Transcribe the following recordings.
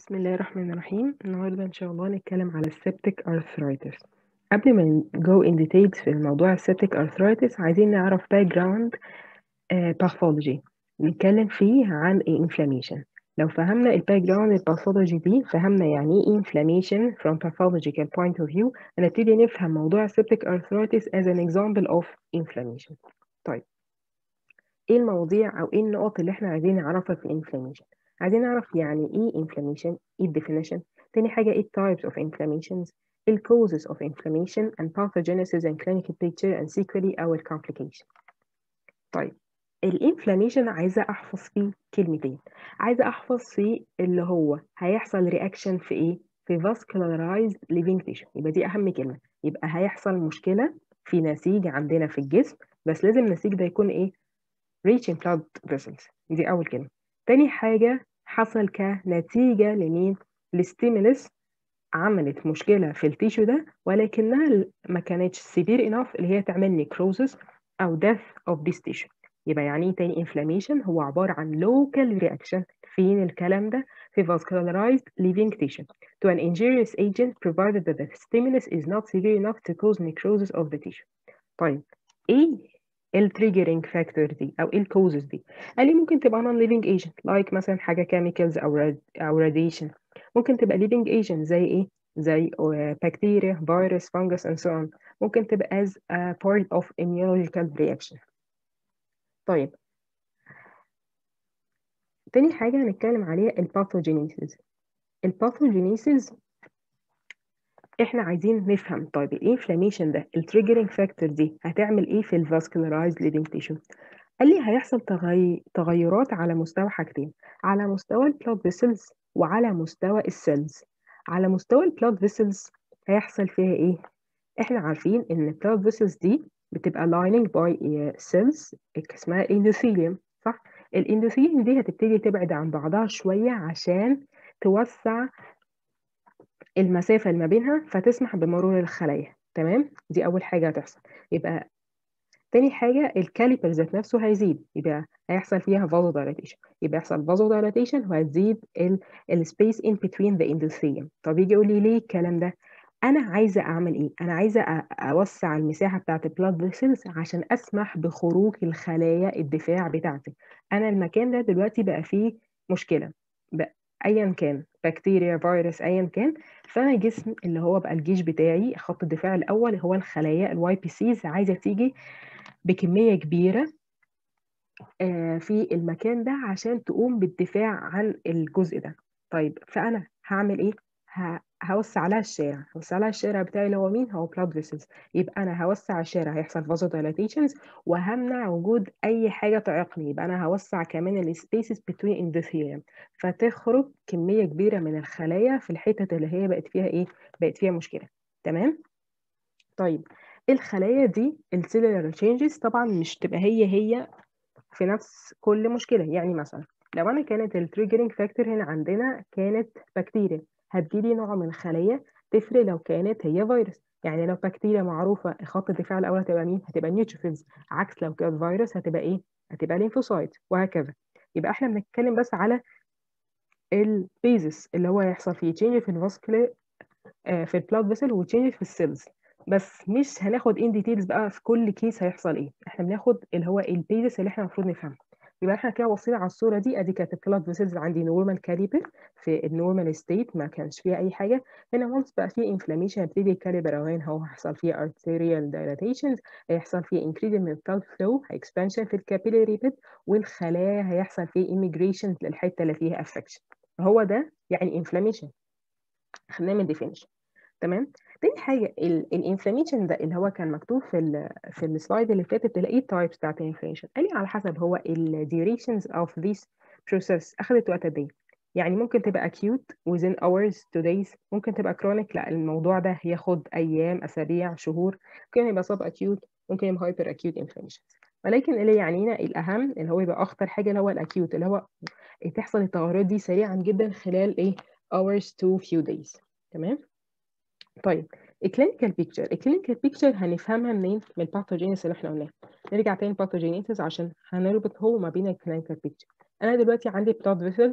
بسم الله الرحمن الرحيم النهاردة إن شاء الله هنتكلم على السبتيك arthritis قبل ما ن- go in details في الموضوع السبتيك arthritis عايزين نعرف background آه، pathology نتكلم فيه عن ال inflammation لو فهمنا ال background الباثولوجي دي فهمنا يعني ايه inflammation from pathological point of view هنبتدي نفهم موضوع السبتيك arthritis as an example of inflammation طيب ايه المواضيع او ايه النقط اللي احنا عايزين نعرفها في الانفلاميشن عايزين نعرف يعني ايه inflammation ايه الديفينيشن تاني حاجة ايه types of inflammations ال causes of inflammation and pathogenesis and clinical picture and sequelae او ال complication طيب الانفلاميشن عايزة احفظ فيه كلمتين عايزة احفظ فيه اللي هو هيحصل رياكشن في ايه في vascularized living tissue يبقى دي اهم كلمة يبقى هيحصل مشكلة في نسيج عندنا في الجسم بس لازم النسيج ده يكون ايه reaching blood vessels دي أول كلمة تاني حاجة حصل كنتيجة لمين الستيمولس عملت مشكلة في التيشو ده ولكنها ما كانتش severe enough اللي هي تعمل necrosis أو death of this tissue يبقى يعني ايه تاني inflammation هو عبارة عن local reaction فين الكلام ده في vascularized living tissue to an injurious agent provided that the stimulus is not severe enough to cause necrosis of the tissue طيب ايه التريجرينج فاكتور دي او ايه الكوزز دي قال لي ممكن تبقى نون ليفنج ايجنت لايك مثلا حاجه كيميكالز او راد او راديشن ممكن تبقى ليفنج ايجنت زي ايه زي بكتيريا فيروس فانجس and so on ممكن تبقى as a part of immunological reaction طيب تاني حاجه هنتكلم عليها الباثوجينيسيس الباثوجينيسيس احنا عايزين نفهم طيب الانفلاميشن ده التريجرينج فاكتور دي هتعمل ايه في الفاسكولارايزد ليفنج تيشو قال لي هيحصل تغي... تغيرات على مستوى حاجتين على مستوى البلاد فيسلز وعلى مستوى السيلز على مستوى البلاد فيسلز هيحصل فيها ايه احنا عارفين ان البلاد فيسلز دي بتبقى lining by cells اسمها endothelium صح الاندوثيليوم دي هتبتدي تبعد عن بعضها شوية عشان توسع المسافة اللي ما بينها فتسمح بمرور الخلايا تمام دي أول حاجة هتحصل يبقى تاني حاجة الكاليبر ذات نفسه هيزيد يبقى هيحصل فيها vasodilation يبقى يحصل vasodilation وهتزيد السبيس in between the endothelium طب يجي يقول لي ليه الكلام ده أنا عايزة أعمل إيه؟ أنا عايزة أ- أوسع المساحة بتاعة البلاد فيسلز عشان أسمح بخروج الخلايا الدفاع بتاعتي أنا المكان ده دلوقتي بقى فيه مشكلة بقى أيا كان بكتيريا فيروس أيا كان فأنا الجسم اللي هو بقى الجيش بتاعي خط الدفاع الأول هو الخلايا الواي بي سيز عايزة تيجي بكمية كبيرة آه، في المكان ده عشان تقوم بالدفاع عن الجزء ده طيب فأنا هعمل إيه؟ ه- هوسع لها الشارع هوسع لها الشارع بتاعي اللي هو مين؟ هو blood vessels يبقى أنا هوسع الشارع هيحصل vasodilatations وهمنع وجود أي حاجة تعيقني يبقى أنا هوسع كمان ال spaces between endothelium فتخرج كمية كبيرة من الخلايا في الحتت اللي هي بقت فيها إيه؟ بقت فيها مشكلة تمام؟ طيب الخلايا دي السيلولار تشينجز طبعا مش تبقى هي هي في نفس كل مشكلة يعني مثلا لو أنا كانت التريجرينج فاكتور هنا عندنا كانت بكتيريا هتجيلي نوع من الخلية تفرق لو كانت هي فيروس يعني لو بكتيريا معروفة خط الدفاع الأول هتبقى مين؟ هتبقى نيوتروفيلز عكس لو كانت فيروس هتبقى إيه؟ هتبقى ليمفوسايت وهكذا يبقى احنا بنتكلم بس على البيزس اللي هو هيحصل فيه تشينج في الفاسكولار في البلاد فيسل وتشينج في السيلز بس مش هناخد ان ديتيلز بقى في كل كيس هيحصل ايه احنا بناخد اللي هو البيزس اللي احنا المفروض نفهمه يبقى احنا كده بصينا على الصوره دي ادي كانت البلاد فيسلز عندي نورمال كاليبر في النورمال ستيت ما كانش فيها اي حاجه هنا وانس بقى في انفلاميشن هيبتدي الكاليبر اوان هو هيحصل فيه arterial dilatations هيحصل فيه increase من blood flow expansion في الكابيلاري بيد والخلايا هيحصل فيه immigration للحته اللي فيها affection هو ده يعني inflammation خلينا من definition تمام تاني حاجه الانفلاميشن ده اللي هو كان مكتوب في ال في السلايد اللي فاتت تلاقيه التايبس بتاعت الانفلاميشن قال لي على حسب هو ال durations of this process اخذت وقت قد ايه يعني ممكن تبقى acute within hours to days ممكن تبقى chronic لا الموضوع ده ياخد ايام اسابيع شهور ممكن يبقى sub acute ممكن يبقى hyper acute inflammation ولكن اللي يعنينا الاهم اللي هو يبقى اخطر حاجه اللي هو الاكيوت اللي هو تحصل التغيرات دي سريعا جدا خلال ايه hours to few days تمام طيب الكلينيكال بيكتشر الكلينيكال بيكتشر هنفهمها منين من الباثوجينيس اللي احنا قلناه نرجع تاني الباثوجينيسيس عشان هنربط هو ما بين الكلينيكال بيكتشر انا دلوقتي عندي بلاد فيسلز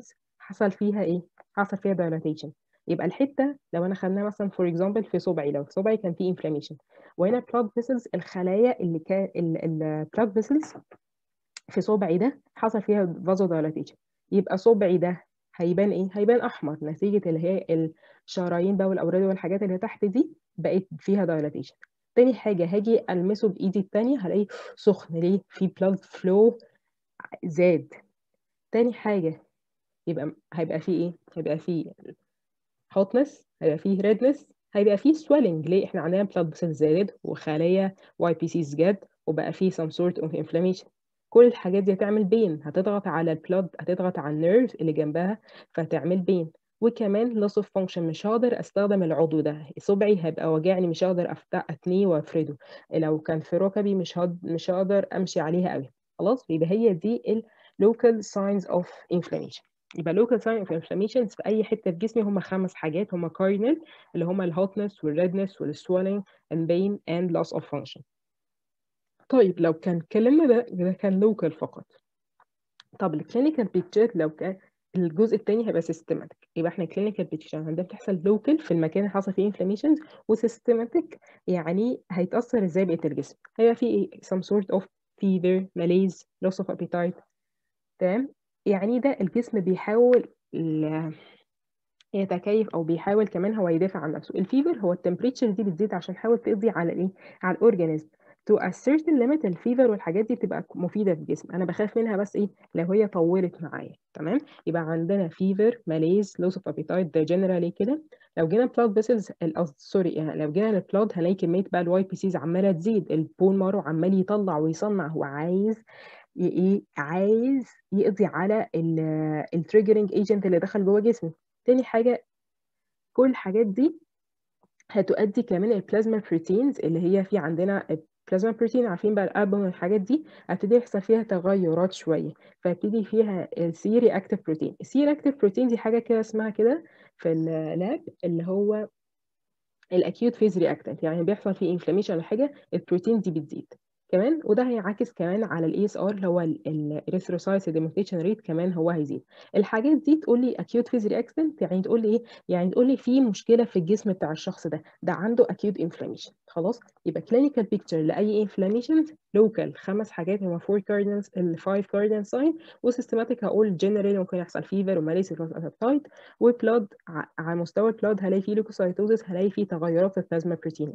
حصل فيها ايه حصل فيها dilatation يبقى الحته لو انا خدناها مثلا فور اكزامبل في صبعي لو في صبعي كان في انفلاميشن وهنا blood vessels الخلايا اللي كان البلاد فيسلز في صبعي ده حصل فيها فازو dilatation يبقى صبعي ده هيبان ايه هيبان احمر نتيجه اللي هي الشرايين بقى والاورده والحاجات اللي تحت دي بقت فيها dilatation تاني حاجه هاجي المسه بايدي التانية هلاقيه سخن ليه في blood flow زاد تاني حاجه يبقى هيبقى فيه ايه هيبقى فيه hotness هيبقى فيه redness هيبقى فيه swelling ليه احنا عندنا blood vessels زادت وخلايا واي بي سيز جت وبقى فيه some sort of inflammation كل الحاجات دي هتعمل بين هتضغط على البلاد هتضغط على النيرف اللي جنبها فهتعمل بين وكمان loss of function مش هقدر استخدم العضو ده صبعي هيبقى واجعني مش هقدر اتنيه وافرده لو كان في ركبي مش هقدر مش هقدر امشي عليها قوي خلاص يبقى هي دي ال local signs of inflammation يبقى local sign of inflammation في اي حته في جسمي هم خمس حاجات هم cardinal اللي هم الهوتنس والريدنس والسويلنج and pain and loss of function طيب لو كان كلامنا ده ده كان لوكال فقط طب الكلينيكال بيكتشر لو كان الجزء الثاني هيبقى سيستماتيك يبقى احنا كلينيكال بيكتشر عندنا بتحصل لوكال في المكان اللي حصل فيه انفلاميشنز وسيستماتيك يعني هيتاثر ازاي بقيه الجسم هيبقى في ايه some sort of fever malaise loss of appetite تمام يعني ده الجسم بيحاول يتكيف او بيحاول كمان هو يدافع عن نفسه الفيفر هو التمبريتشر دي بتزيد عشان تحاول تقضي على الايه على الاورجانيزم to a certain limit الفيفر والحاجات دي بتبقى مفيده في الجسم انا بخاف منها بس ايه لو هي طولت معايا تمام يبقى عندنا فيفر ماليز لوس اوف ابيتايت ده جنرالي كده لو جينا بلاد فيسلز سوري يعني لو جينا للبلاد هنلاقي كميه بقى الواي بي سيز عماله تزيد البون مارو عمال يطلع ويصنع هو عايز ايه عايز يقضي على التريجرنج ايجنت اللي دخل جوه جسمه تاني حاجه كل الحاجات دي هتؤدي كمان البلازما بروتينز اللي هي في عندنا البلازما بروتين عارفين بقى الالبوم والحاجات دي هتبتدي يحصل فيها تغيرات شويه فيبتدي فيها السي رياكتيف بروتين السي رياكتيف بروتين دي حاجه كده اسمها كده في اللاب اللي هو الاكيوت فيز رياكتنت يعني بيحصل فيه انفلاميشن ولا حاجه البروتين دي بتزيد كمان وده هينعكس كمان على الاي اس ار اللي هو الاريثروسايت سيديمنتيشن ريت كمان هو هيزيد الحاجات دي تقول لي اكيوت فيز رياكتنت يعني تقول لي ايه يعني تقول لي في مشكله في الجسم بتاع الشخص ده ده عنده اكيوت انفلاميشن خلاص يبقى كلينيكال بيكتشر لاي انفلاميشن لوكال خمس حاجات هم فور كاردنز الفايف كاردن ساين وسيستماتيك هقول جنرال ممكن يحصل فيفر وماليس ابتايت وبلاد على مستوى البلاد هلاقي فيه ليوكوسايتوزس هلاقي فيه تغيرات في البلازما بروتين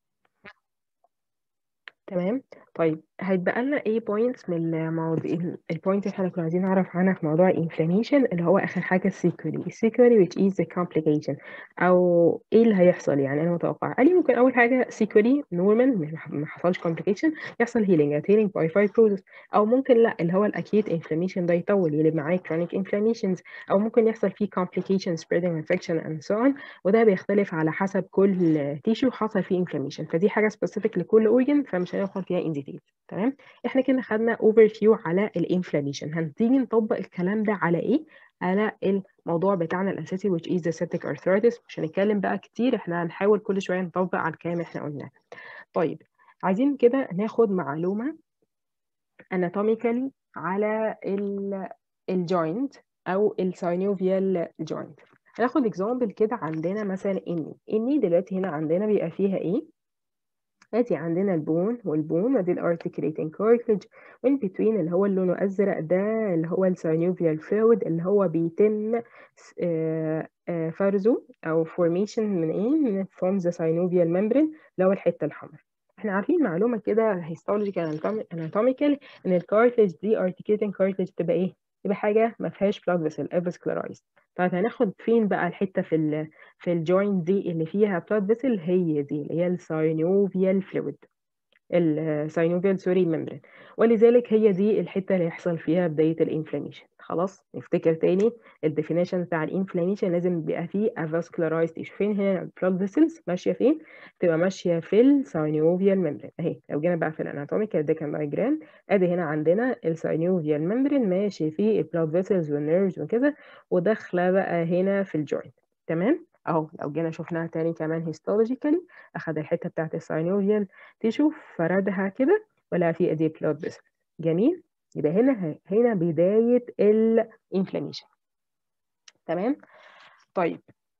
تمام طيب هيتبقى لنا ايه بوينتس من المواضيع البوينت اللي احنا كنا عايزين نعرف عنها في موضوع الانفلاميشن اللي هو اخر حاجه السيكولي السيكولي which is the complication او ايه اللي هيحصل يعني انا متوقع قال لي ممكن اول حاجه سيكولي نورمال ما حصلش complication يحصل هيلينج هيلينج باي فايبروزس او ممكن لا اللي هو الاكيد انفلاميشن ده يطول يقلب معاه chronic inflammations او ممكن يحصل فيه complications spreading infection and so on وده بيختلف على حسب كل تيشو حصل فيه انفلاميشن فدي حاجه سبيسيفيك لكل اورجن فمش هندخل فيها ان ديتيل تمام احنا كده خدنا اوفر فيو على الانفلاميشن هنيجي نطبق الكلام ده على ايه على الموضوع بتاعنا الاساسي which is the septic arthritis مش هنتكلم بقى كتير احنا هنحاول كل شويه نطبق على الكلام اللي احنا قلناه طيب عايزين كده ناخد معلومه anatomically على الجوينت او الساينوفيال جوينت هناخد اكزامبل كده عندنا مثلا اني اني دلوقتي هنا عندنا بيبقى فيها ايه ادي عندنا البون والبون ودي الارتكليتنج كارتلج وين بتوين اللي هو اللون الازرق ده اللي هو الساينوفيال فلويد اللي هو بيتم فرزه او فورميشن من ايه من فروم ذا ساينوفيال ممبرين اللي هو الحته الحمراء احنا عارفين معلومه كده هيستولوجيكال اناتوميكال ان الكارتلج دي ارتكليتنج كارتلج تبقى ايه تبقى حاجه ما فيهاش بلاد فيسل افاسكولارايزد طيب هناخد فين بقى الحته في ال في الجوينت دي اللي فيها بلاد فيسل هي دي اللي هي الساينوفيال فلويد الساينوفيال سوري ممبرين ولذلك هي دي الحته اللي يحصل فيها بدايه الانفلاميشن خلاص نفتكر تاني الديفينيشن بتاع الانفلاميشن لازم يبقى فيه avascularized tissue فين هنا البلاد فيسلز ماشيه فين تبقى ماشيه في الساينوفيال ممبرين اهي لو جينا بقى في الاناتوميكال ده كان دايجرام ادي هنا عندنا الساينوفيال ممبرين ماشي فيه البلاد فيسلز والنيرفز وكده وداخله بقى هنا في الجوينت تمام اهو لو جينا شفناها تاني كمان هيستولوجيكالي اخد الحته بتاعت الساينوفيال تيشو فردها كده ولا في ادي بلاد فيسل جميل يبقى هنا هنا بدايه الانفلاميشن تمام طيب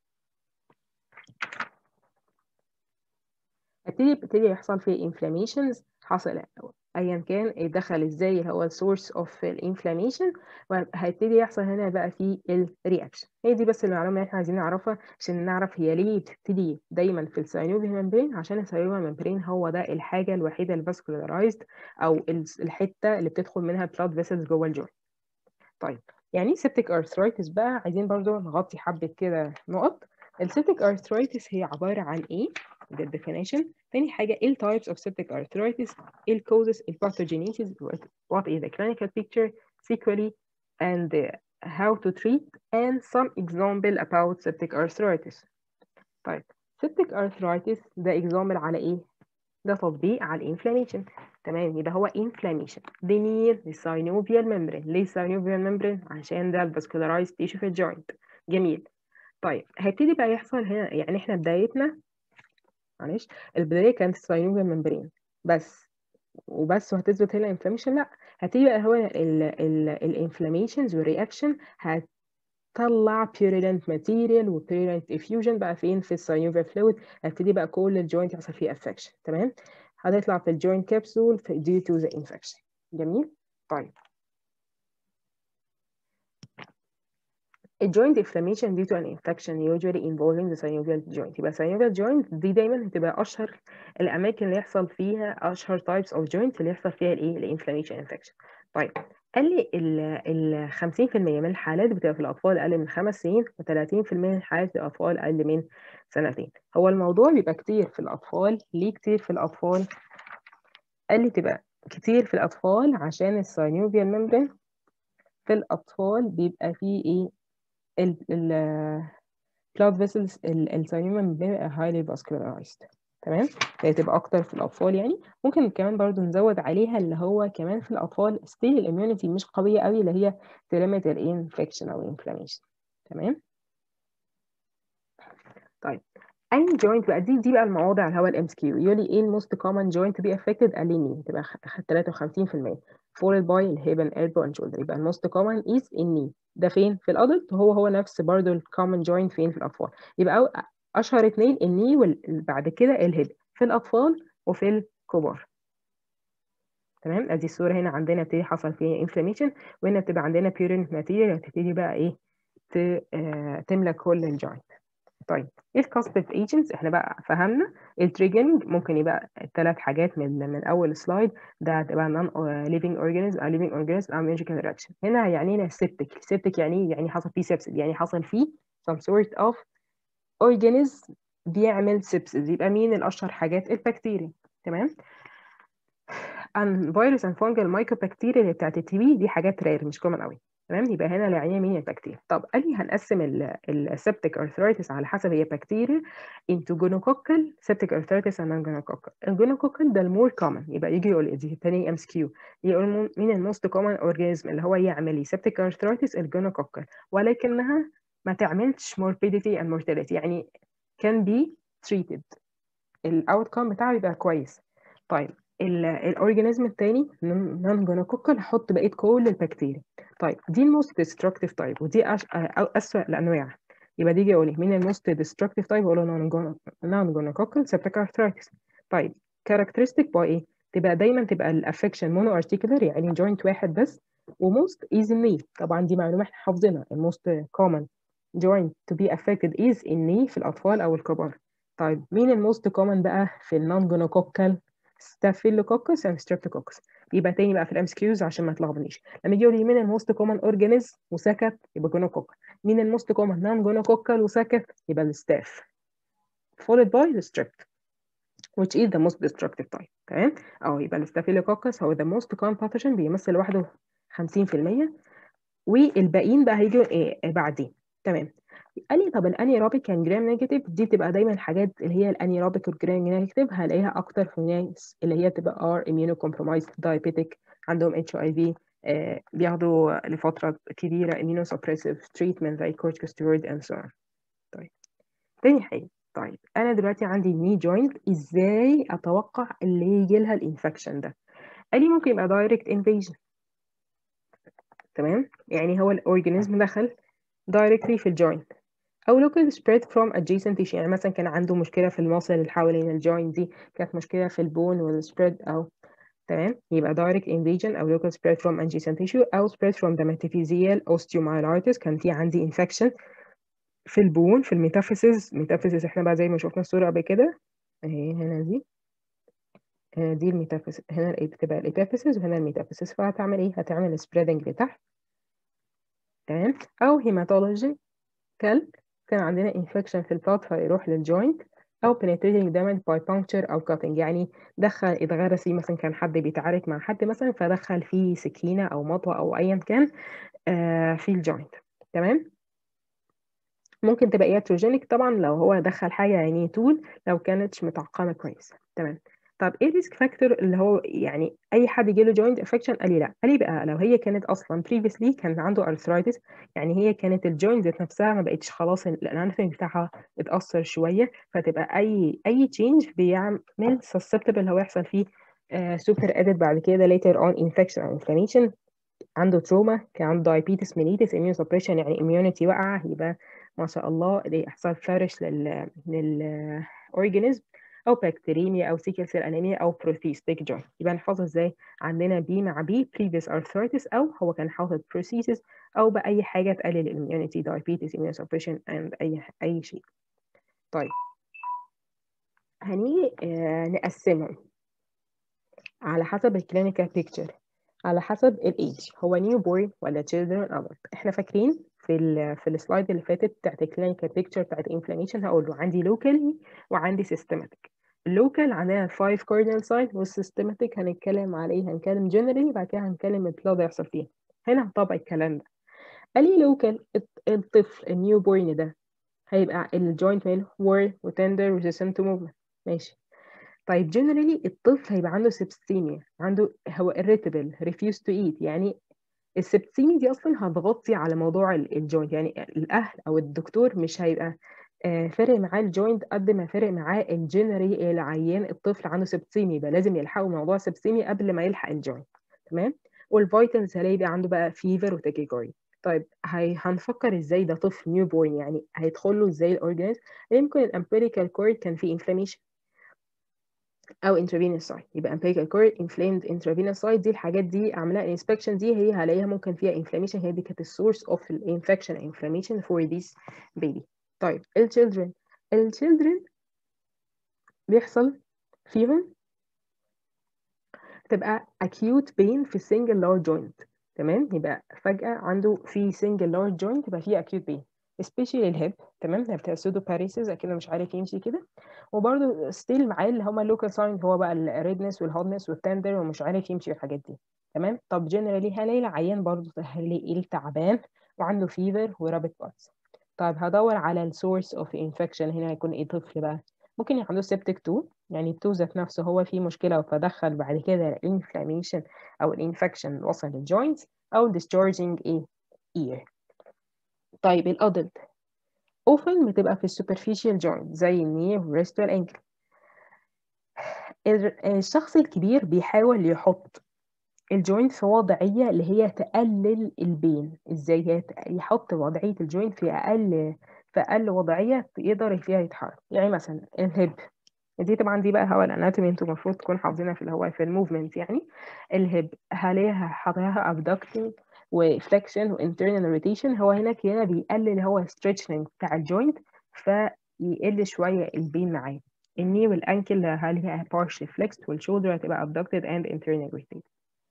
هتبتدي يبتدي يحصل فيه inflammations حصل ايا كان دخل ازاي هو السورس اوف الانفلاميشن وهيبتدي يحصل هنا بقى في الرياكشن هي دي بس المعلومه اللي احنا عايزين نعرفها عشان نعرف هي ليه بتبتدي دايما في الساينوفيال ممبرين عشان الساينوفيال ممبرين هو ده الحاجه الوحيده الفاسكولارايزد او الحته اللي بتدخل منها بلاد فيسلز جوه الجوينت طيب يعني سيبتيك ارثرايتس بقى عايزين برضو نغطي حبه كده نقط السيبتيك ارثرايتس هي عباره عن ايه ده definition تاني حاجة ايه types of septic arthritis ايه causes ال pathogenesis what is the clinical picture sequelae and how to treat and some example about septic arthritis طيب septic arthritis ده example على ايه ده تطبيق على الانفلاميشن تمام يبقى هو inflammation ده near the synovial membrane ليه synovial membrane عشان ده الفاسكولارايزد tissue في الجوينت جميل طيب هيبتدي بقى يحصل هنا يعني احنا بدايتنا معلش البدايه كانت الساينوفيال ممبرين بس وبس وهتثبت هنا انفلاميشن لا هتيجي بقى هو الانفلاميشنز والرياكشن هتطلع بيوريدنت ماتيريال وبيوريدنت افيوجن بقى فين في الساينوفيال فلويد هتبتدي بقى كل الجوينت يحصل فيه افكشن تمام هتطلع في الجوينت كابسول due to the infection جميل طيب الجوينت inflammation due to an infection usually involving the synovial joint يبقى synovial joint دي دايما هتبقى اشهر الاماكن اللي يحصل فيها اشهر types of joint اللي يحصل فيها الايه الانفلاميشن infection طيب قال لي ال 50% من الحالات بتبقى في الاطفال اقل من خمس سنين و30% من الحالات في الاطفال اقل من سنتين هو الموضوع بيبقى كتير في الاطفال ليه كتير في الاطفال قال لي تبقى كتير في الاطفال عشان الساينوفيال ممبرين في الاطفال بيبقى فيه ايه ال ال blood vessels الساينوما بيبقى highly vascularized تمام فهي تبقى اكتر في الاطفال يعني ممكن كمان برضو نزود عليها اللي هو كمان في الاطفال ستيل الاميونيتي مش قويه قوي اللي هي تلمت الانفكشن او الانفلاميشن تمام طيب اي جوينت بقى دي دي بقى المواضع اللي هو الام اس كيو يقول لي ايه الموست كومن جوينت تو بي افكتد قال لي ني تبقى 53% followed by الهيب and elbow and shoulder يبقى الموست كومن is الني ده فين في الادلت هو هو نفس برضه الكومن جوينت فين في الاطفال يبقى اشهر اتنين الني وبعد كده الهيب في الاطفال وفي الكبار تمام ادي الصوره هنا عندنا ابتدي حصل فيها انفلاميشن وهنا بتبقى عندنا بيورين ماتيريال هتبتدي بقى ايه تملى كل الجوينت طيب ايه الكاستيف ايجنتس احنا بقى فهمنا التريجرنج ممكن يبقى ثلاث حاجات من من اول سلايد ده هتبقى نون ليفينج اورجانيزم او ليفينج اورجانيزم او ميوجيكال رياكشن هنا يعني لنا سيبتك سيبتك يعني يعني حصل فيه سيبسيد يعني حصل فيه some sort of organism بيعمل سيبسيد يبقى مين الاشهر حاجات البكتيريا تمام ان فيروس ان فونجل مايكروبكتيريا اللي بتاعت التي بي دي حاجات رير مش كومن قوي تمام يبقى هنا العنايه مين البكتيريا طب قال لي هنقسم السبتيك ارثرايتس على حسب هي بكتيريا انتو جونوكوكل سبتيك ارثرايتس اند نون جونوكوكل الجونوكوكل ده المور كومن يبقى يجي يقول دي تاني ام اس كيو يقول مين الموست كومن اورجانيزم اللي هو يعمل لي سبتيك ارثرايتس الجونوكوكل ولكنها ما تعملش morbidity and mortality يعني can be treated الاوتكم بتاعه يبقى كويس طيب الاورجانيزم الثاني نون جونوكوكل هحط بقيه كل البكتيريا طيب دي الموست ديستركتيف تايب ودي أش... أو اسوء الانواع يبقى دي يقول لي مين الموست ديستركتيف تايب اقول له نون جونوكوكل سيبتيك ارثرايتس طيب كاركترستيك باي ايه تبقى دايما تبقى الافكشن مونو ارتيكولار يعني جوينت واحد بس وموست ايزي طبعا دي معلومه احنا حافظينها الموست كومن joint to be affected is in في الأطفال أو الكبار. طيب مين الموست كومن بقى في النون جونوكوكال ستافيلوكوكس and streptococcus يبقى تاني بقى في الام كيوز عشان ما تلخبطنيش لما يجي يقول لي مين الموست كومن اورجانيزم وسكت يبقى جونوكوكال مين الموست كومن نون جونوكوكال وسكت يبقى الستاف followed by the strep which is the most destructive type تمام اه يبقى الستافيلوكوكس هو the most common pathogen بيمثل لوحده 50% والباقيين بقى هيجوا ايه بعدين تمام قال لي طب الانيروبيك كان جرام نيجاتيف دي بتبقى دايما الحاجات اللي هي الانيروبيك والجرام نيجاتيف هلاقيها اكتر في الناس اللي هي تبقى ار اميونو كومبرومايز دايابيتيك عندهم اتش اي في بياخدوا لفتره كبيره اميونو سبريسيف تريتمنت زي كورتيكوستيرويد اند سو طيب تاني حاجه طيب انا دلوقتي عندي ني جوينت ازاي اتوقع اللي يجي لها الانفكشن ده قال لي ممكن يبقى دايركت انفيجن تمام يعني هو الاورجانيزم دخل directly في الجوينت أو local spread from adjacent tissue يعني مثلا كان عنده مشكلة في المصل اللي حوالين الجوينت دي كانت مشكلة في البون والسبريد أو تمام يبقى direct invasion أو local spread from adjacent tissue أو spread from the metaphyseal osteomyelitis كان في عندي infection في البون في الميتافيسيس ميتافيسيس احنا بقى زي ما شفنا الصورة قبل كده اهي هنا دي هنا دي الميتافيسيس هنا بتبقى الابيفيسيس وهنا الميتافيسيس فهتعمل ايه هتعمل spreading لتحت تمام او هيماتولوجي كال كان عندنا infection في البلاد فيروح للجوينت أو penetrating damage by puncture أو cutting يعني دخل اتغرس فيه مثلا كان حد بيتعارك مع حد مثلا فدخل فيه سكينة أو مطوة أو أيا كان آه في الجوينت تمام ممكن تبقى iatrogenic طبعا لو هو دخل حاجة يعني طول لو كانتش متعقمة كويس تمام طب ايه الريسك فاكتور اللي هو يعني اي حد يجي له جوينت انفكشن قال لي لا قال لي بقى لو هي كانت اصلا previously كان عنده arthritis يعني هي كانت الجوينت ذات نفسها ما بقتش خلاص الاناتومي بتاعها اتاثر شويه فتبقى اي اي تشينج بيعمل susceptible هو يحصل فيه سوبر uh, ادد بعد كده later on infection او inflammation عنده تروما كان عنده diabetes mellitus immune suppression يعني immunity وقع يبقى ما شاء الله يحصل flourish لل لل organism او بكتيريميا او سيكل سيل انيميا او بروثيستيك جوينت يبقى نحفظه ازاي عندنا بي مع بي previous arthritis او هو كان حاطط prosthesis او باي حاجه تقلل الاميونيتي diabetes immune suppression and اي اي شيء طيب هنيجي آه نقسمهم على حسب الكلينيكال بيكتشر على حسب الايج هو نيو بورن ولا children adult احنا فاكرين في ال في السلايد اللي فاتت بتاعت الكلينيكال بيكتشر بتاعت انفلاميشن هقول له عندي لوكال وعندي سيستماتيك اللوكال عندنا 5 كاردينال ساين والسيستماتيك هنتكلم على ايه هنتكلم جنرالي بعد كده هنتكلم البلاد يحصل فيها هنا هطبق الكلام ده قال لي لوكال الطفل النيو بورن ده هيبقى الجوينت ماله وور وتندر وريزيستنت موفمنت ماشي طيب جنرالي الطفل هيبقى عنده سبستيميا عنده هو irritable refuse to eat يعني السبتيميا دي اصلا هتغطي على موضوع الجوينت يعني الاهل او الدكتور مش هيبقى فارق معاه الجوينت قد ما فارق معاه الجنري العيان الطفل عنده سبتيميا يبقى لازم يلحقوا موضوع السبتيميا قبل ما يلحق الجوينت تمام والفيتامينز هيبقى عنده بقى فيفر وتاكيكاري طيب هي هنفكر ازاي ده طفل نيو بورن يعني هيدخل له ازاي الاورجانيزم يمكن الامبيريكال كورد كان فيه انفلاميشن او intravenous site يبقى umbilical cord inflamed intravenous site دي الحاجات دي اعملها inspection دي هي هلاقيها ممكن فيها inflammation هي دي كانت السورس of infection inflammation for this baby طيب ال children ال children بيحصل فيهم تبقى acute pain في single large joint تمام يبقى فجأة عنده في single large joint يبقى فيه acute pain especially الهيب تمام ده بتاع سودو باريسز كده مش عارف يمشي كده وبرده ستيل معاه اللي هما اللوكال ساين هو بقى الريدنس والهوتنس والتندر ومش عارف يمشي والحاجات دي تمام طب جنرالي هلاقي العيان برضه هلاقي تعبان وعنده فيفر ورابت بارتس طيب هدور على السورس اوف انفكشن هنا هيكون ايه طفل بقى ممكن يبقى عنده سيبتك تو يعني التو ذات نفسه هو فيه مشكله فدخل بعد كده الانفلاميشن او الانفكشن وصل للجوينتس او discharging ايه ear طيب الادلت اوفن بتبقى في السوبرفيشال جوينت زي الني والريست والانكل الشخص الكبير بيحاول يحط الجوينت في وضعية اللي هي تقلل البين ازاي هي يحط وضعية الجوينت في اقل في اقل وضعية يقدر فيها يتحرك يعني مثلا الهيب دي طبعا دي بقى هو الاناتومي انتوا المفروض تكون حافظينها في اللي هو في الموفمنت يعني الهيب هلاقيها حاطاها ابدكتنج وفليكشن وانترنال روتيشن هو هناك هنا بيقلل هو ستريتشنج بتاع الجوينت فيقل شويه البين معاه الني والانكل هل هي partially flexed والشولدر هتبقى abducted and internally rotated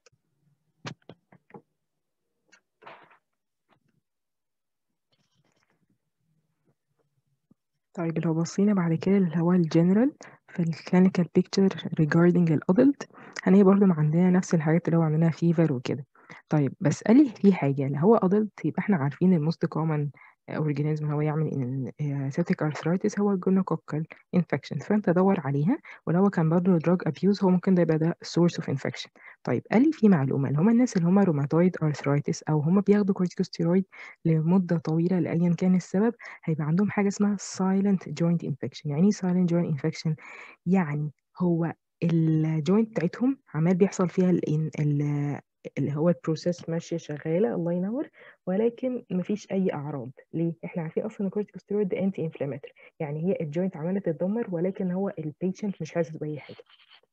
طيب لو بصينا بعد كده اللي هو الجنرال في الكلينيكال بيكتشر regarding الادلت هنلاقي برضه عندنا نفس الحاجات اللي هو عندنا فيفر وكده طيب بس قال لي في حاجة اللي هو adult يبقى احنا عارفين الموست common organism هو يعمل septic arthritis هو الجونوكوكال infection فانت دور عليها ولو كان برضه drug abuse هو ممكن ده يبقى ده source of infection طيب قال لي في معلومة اللي هم الناس اللي هم rheumatoid arthritis أو هم بياخدوا corticosteroid لمدة طويلة لأيا كان السبب هيبقى عندهم حاجة اسمها silent joint infection يعني ايه silent joint infection يعني هو الجوينت بتاعتهم عمال بيحصل فيها ال اللي هو البروسيس ماشيه شغاله الله ينور ولكن مفيش اي اعراض ليه احنا عارفين اصلا الكورتيكوستيرويد ده انتي انفلاماتوري يعني هي الجوينت عماله تتدمر ولكن هو البيشنت مش حاسس باي حاجه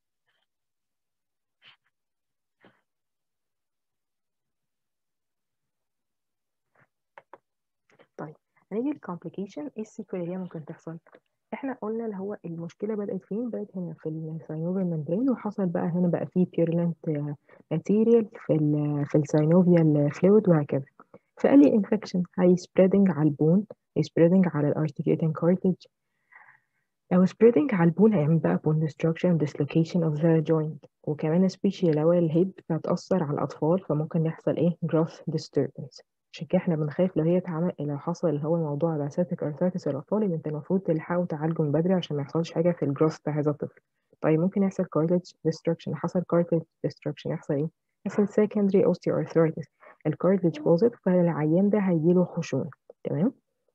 طيب هنيجي للكومبليكيشن ايه السيكوال اللي هي ممكن تحصل احنا قلنا اللي هو المشكله بدات فين بدات هنا في الساينوفيال ممبرين وحصل بقى هنا بقى فيه بيرلنت ماتيريال في ال في الساينوفيال فلويد وهكذا فقال لي انفكشن هي سبريدنج على البون هي سبريدنج على الارتيكيوتنج كارتج لو سبريدنج على البون هيعمل بقى بون ديستركشن dislocation of the joint وكمان سبيشال لو الهيب هتأثر على الأطفال فممكن يحصل إيه growth disturbance عشان كده احنا بنخاف لو هي اتعمل لو حصل اللي هو موضوع الاساتيك ارثرايتس الاطفال يبقى انت المفروض تلحقوا تعالجوا من بدري عشان ما يحصلش حاجه في الجروث بتاع هذا الطفل طيب ممكن يحصل cartilage destruction حصل cartilage destruction يحصل ايه يحصل secondary osteoarthritis الكارتلج باظت فالعيان ده هيجيله خشونه تمام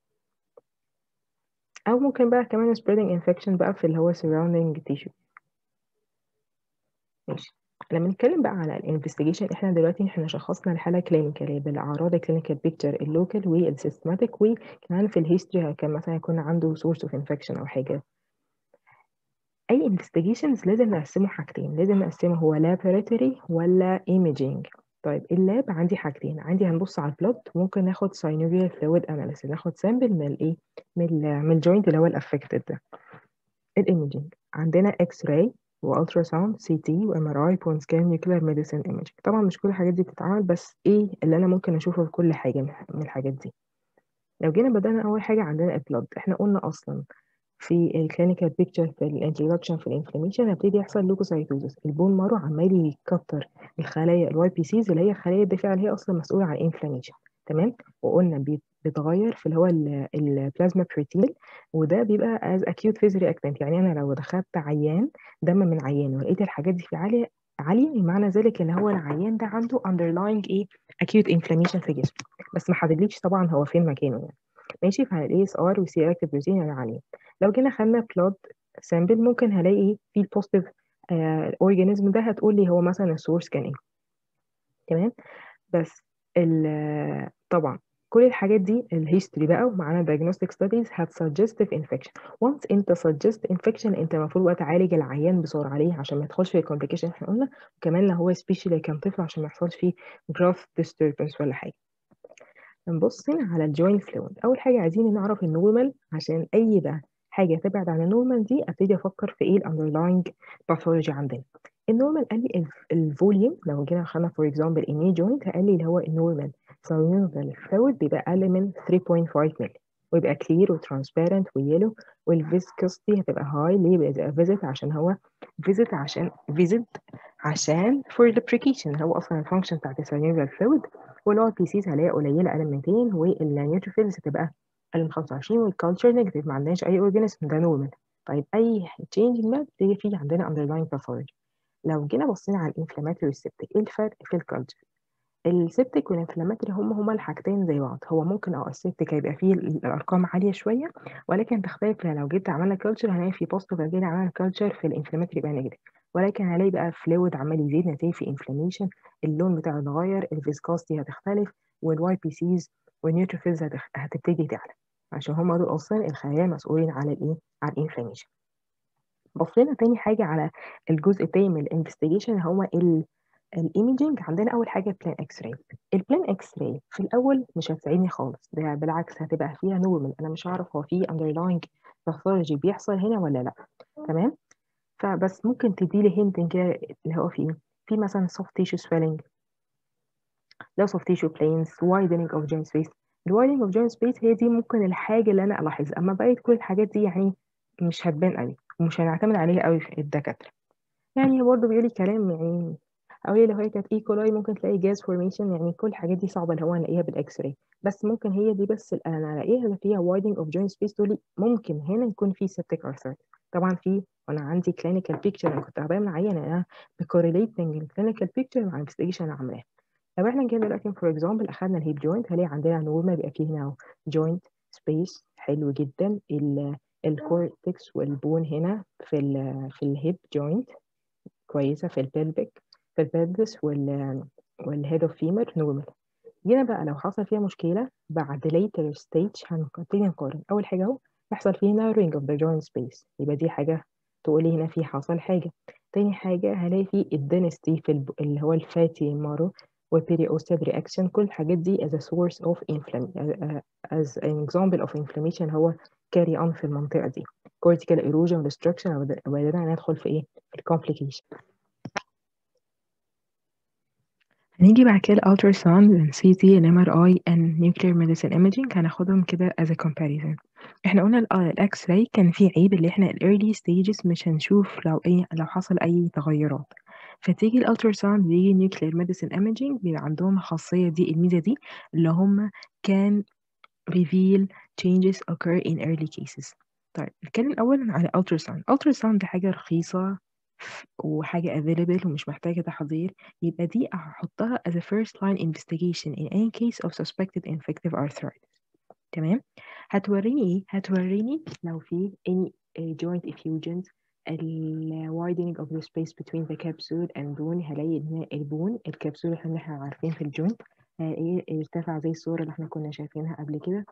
او ممكن بقى كمان spreading infection بقى في اللي هو surrounding tissue ماشي لما نتكلم بقى على الانفستيجيشن احنا دلوقتي احنا شخصنا الحاله كلينيكال بالاعراض الكلينيكال بيكتشر اللوكال والسيستماتيك وكمان في الهيستوري كان مثلا يكون عنده سورس اوف انفكشن او حاجه اي انفستيجيشنز لازم نقسمه حاجتين لازم نقسمه هو لابوراتوري ولا ايميجينج طيب اللاب عندي حاجتين عندي هنبص على البلود ممكن ناخد ساينوفيال فلويد اناليسيس ناخد سامبل من الايه من ال من الجوينت اللي هو الافكتد ده الايميجينج عندنا اكس راي والترا ساوند سي تي وام ار اي بون سكان نيوكلير ميديسين ايمج طبعا مش كل الحاجات دي بتتعمل بس ايه اللي انا ممكن اشوفه في كل حاجه من الحاجات دي لو جينا بدأنا اول حاجه عندنا البلود احنا قلنا اصلا في الكلينيكال بيكتشر في الانترودكشن في الانفلاميشن هيبتدي يحصل لوكوسايتوزس البون مارو عمال يكتر الخلايا الواي بي سيز اللي هي خلايا الدفاع اللي هي اصلا مسؤوله عن الانفلاميشن تمام وقلنا بيتغير في اللي هو البلازما بروتين وده بيبقى از اكيوت فيز رياكتنت يعني انا لو دخلت عيان دم من عيان ولقيت الحاجات دي في عاليه عاليه معنى ذلك ان هو العيان ده عنده underlying ايه acute inflammation في جسمه بس ما حددليش طبعا هو فين مكانه يعني ماشي فعلى الاي اس ار والسي اكتيف بروتين اللي عاليه لو جينا خدنا بلود سامبل ممكن هلاقي في البوزيتيف اورجانيزم ده هتقول لي هو مثلا السورس كان ايه تمام بس طبعا كل الحاجات دي الهيستوري بقى ومعانا diagnostic studies هتسجست infection once انت suggest infection انت المفروض بقى تعالج العيان بسرعه ليه عشان ما يدخلش في complication احنا قلنا وكمان لو هو سبيشالي كان طفل عشان ما يحصلش فيه growth disturbance ولا حاجه نبص هنا على الجوينت فلويد اول حاجه عايزين نعرف النورمال عشان اي بقى حاجه تبعد عن النورمال دي ابتدي افكر في ايه الاندرلاينج باثولوجي عندنا النورمال قال لي الفوليوم لو جينا خدنا فور اكزامبل اني جوينت قال لي اللي هو النورمال سيلولار فلويد بيبقى اقل من 3.5 مللي ويبقى كلير وترانسبيرنت ويلو والفيسكوستي هتبقى هاي ليه بيبقى فيزيت عشان هو فيزيت عشان فيزيت عشان فور lubrication هو اصلا الفانكشن بتاعت السيلولار فلويد والار بي سيز هلاقيها قليله اقل من 200 والنيوتروفيلز هتبقى اقل من 25 والكالتشر نيجاتيف ما عندناش اي اورجانيزم ده نورمال طيب اي تشينج ما بتيجي فيه عندنا اندرلاين باثولوجي لو جينا بصينا على الانفلاماتوري والسبتيك ايه الفرق في الكالتشر السبتيك والانفلاماتوري هم هما الحاجتين زي بعض هو ممكن اه السبتيك هيبقى فيه الارقام عاليه شويه ولكن تختلف لو جيت عملنا كالتشر هنلاقي في بوزيتيف لو جينا عملنا كالتشر في الانفلاماتوري يبقى نيجاتيف ولكن هلاقي بقى فلويد عمال يزيد نتيجه في انفلاميشن اللون بتاعه اتغير الفيسكوستي هتختلف والواي بي سيز والنيوتروفيلز هتبتدي تعلى عشان هم دول اصلا الخلايا المسؤولين على الايه على الانفلاميشن بصينا تاني حاجه على الجزء التاني من الانفستيجيشن هو الايميجينج عندنا اول حاجه بلان اكس راي البلان اكس راي في الاول مش هتساعدني خالص ده بالعكس هتبقى فيها نورمال انا مش هعرف هو في اندرلاينج باثولوجي بيحصل هنا ولا لا تمام فبس ممكن تديلي هنت كده اللي هو فيه في مثلا soft tissue swelling لو soft tissue planes widening of joint space الوايدنج اوف joint space هي دي ممكن الحاجه اللي انا الاحظها اما بقيت كل الحاجات دي يعني مش هتبان قوي ومش هنعتمد عليها قوي في الدكاتره يعني برضه بيقولي كلام يعني او لو هي كانت ايكولاي ممكن تلاقي جاز فورميشن يعني كل الحاجات دي صعبه اللي هو نلاقيها بالاكس راي بس ممكن هي دي بس اللي انا الاقيها اللي فيها وايدنج اوف joint space دول ممكن هنا يكون في septic arthritis طبعا في وانا عندي كلينيكال بيكتشر انا كنت بعمل عينه انا بكوريليتنج الكلينيكال بيكتشر مع الانفستيجيشن اللي عاملاها لو احنا جينا دلوقتي فور اكزامبل اخدنا الهيب جوينت هلاقي عندنا نورمال بيبقى فيه هنا جوينت سبيس حلو جدا الكورتكس والبون هنا في ال في الهيب جوينت كويسه في البلبك في البلبس وال والهيد اوف فيمر نورمال جينا بقى لو حصل فيها مشكلة بعد later stage هنبتدي نقارن أول حاجة أهو يحصل فيه narrowing of the joint space يبقى دي حاجة تقولي هنا في حصل حاجة تاني حاجة هلاقي فيه الدنستي في الب... اللي هو الفاتي مارو والبيريوستال رياكشن كل الحاجات دي as a source of inflammation as an example of inflammation هو carry on في المنطقة دي cortical erosion destruction وبعدين هندخل في ايه في الكومبليكيشن هنيجي بعد كده الالتراساوند السي تي الام ار اي and nuclear medicine imaging هناخدهم كده as a comparison احنا قلنا الاكس راي كان فيه عيب اللي احنا الايرلي ستيجز مش هنشوف لو ايه لو حصل اي تغيرات فتيجي الالتراساوند بيجي نيوكلير ميديسين ايمجينج بيبقى عندهم الخاصيه دي الميزه دي اللي هم كان reveal changes occur in early cases طيب نتكلم الاول عن الالتراساوند الالتراساوند دي حاجه رخيصه وحاجة available ومش محتاجة تحضير يبقى دي هحطها as a first line investigation in any case of suspected infective arthritis تمام هتوريني ايه هتوريني لو في any uh, joint effusions ال widening of the space between the capsule and bone هلاقي ان البون الكبسول اللي احنا عارفين في الجوينت ايه ارتفع زي الصورة اللي احنا كنا شايفينها قبل كده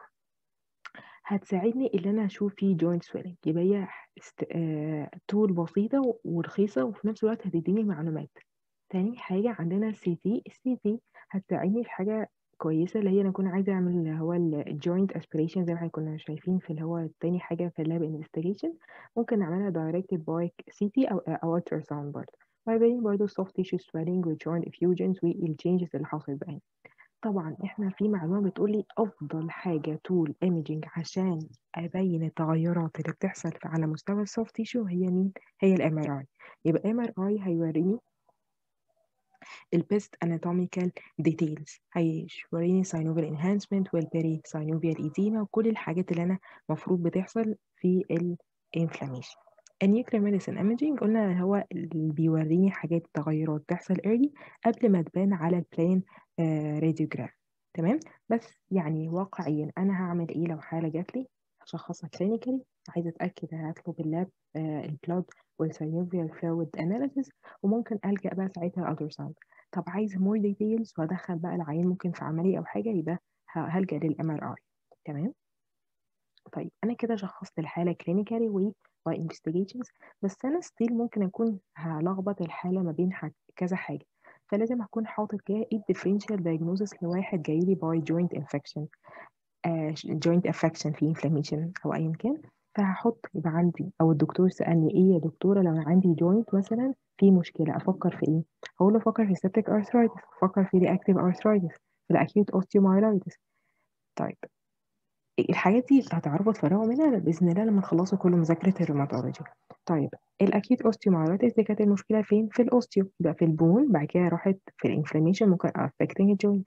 هتساعدني ان انا اشوف فيه جوينت سويلنج يبقى هي است... آه... طول بسيطه ورخيصه وفي نفس الوقت هتديني معلومات تاني حاجه عندنا السي تي السي تي هتساعدني في حاجه كويسه اللي هي انا كنت عايزه اعمل اللي هو الجوينت اسبريشن زي ما احنا كنا شايفين في اللي هو تاني حاجه في اللاب انفستيجيشن ممكن نعملها دايركتد باي سي تي او او التراساوند برضه وهيبين برضه soft tissue swelling و joint effusions والchanges اللي حصلت بقى طبعا احنا في معلومه بتقولي افضل حاجه طول ايميجينج عشان ابين التغيرات اللي بتحصل على مستوى السوفت تيشو هي مين هي الام ار اي يبقى ام ار اي هيوريني البيست اناتوميكال ديتيلز هيوريني ساينوفيال انهانسمنت والبيري ساينوفيال ايديما وكل الحاجات اللي انا المفروض بتحصل في الانفلاميشن النيوكلير ميديسين ايميجينج قلنا هو اللي بيوريني حاجات تغيرات تحصل ايرلي قبل ما تبان على البلين راديوجراف تمام بس يعني واقعيا انا هعمل ايه لو حاله جات لي هشخصها كلينيكالي عايزه اتاكد هطلب اللاب آه البلود والسينوفيال فلويد اناليسيس وممكن الجا بقى ساعتها الالتراساوند طب عايز مور ديتيلز وادخل بقى العيان ممكن في عمليه او حاجه يبقى هلجا للام ار اي تمام طيب انا كده شخصت الحاله كلينيكالي و انفستيجيشنز بس انا ستيل ممكن اكون هلخبط الحاله ما بين حاجة كذا حاجه فلازم اكون حاطط كده ايه الديفرنشال دايجنوزس لواحد جاي لي باي جوينت انفكشن جوينت افكشن في انفلاميشن او ايا كان فهحط يبقى عندي او الدكتور سالني ايه يا دكتوره لو انا عندي جوينت مثلا في مشكله افكر في ايه هقول له افكر في سيبتيك ارثرايتس افكر في رياكتيف ارثرايتس في الاكيوت اوستيومايلايتس طيب الحاجات دي هتعرفوا تفرقوا منها باذن الله لما تخلصوا كل مذاكره الروماتولوجي طيب الاكيد اوستيومايلايتس دي كانت المشكله فين في الاوستيو يبقى في البون بعد كده راحت في الانفلاميشن ممكن افكتنج الجوينت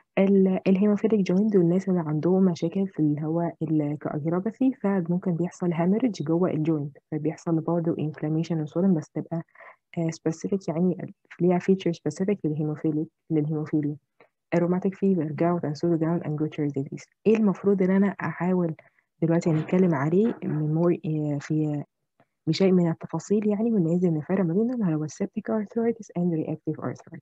الهيموفيليك جوينت والناس اللي عندهم مشاكل في اللي هو الكاجراباثي فممكن بيحصل هامرج جوه الجوينت فبيحصل برضه انفلاميشن وسولن بس تبقى سبيسيفيك يعني ليها فيتشر سبيسيفيك للهيموفيليك للهيموفيليا aromatic fever gout and pseudo gout and Guttary disease ايه المفروض ان انا احاول دلوقتي هنتكلم عليه من مور في بشيء من التفاصيل يعني وان لازم نفرق ما بينهم هو السبتيك arthritis and reactive arthritis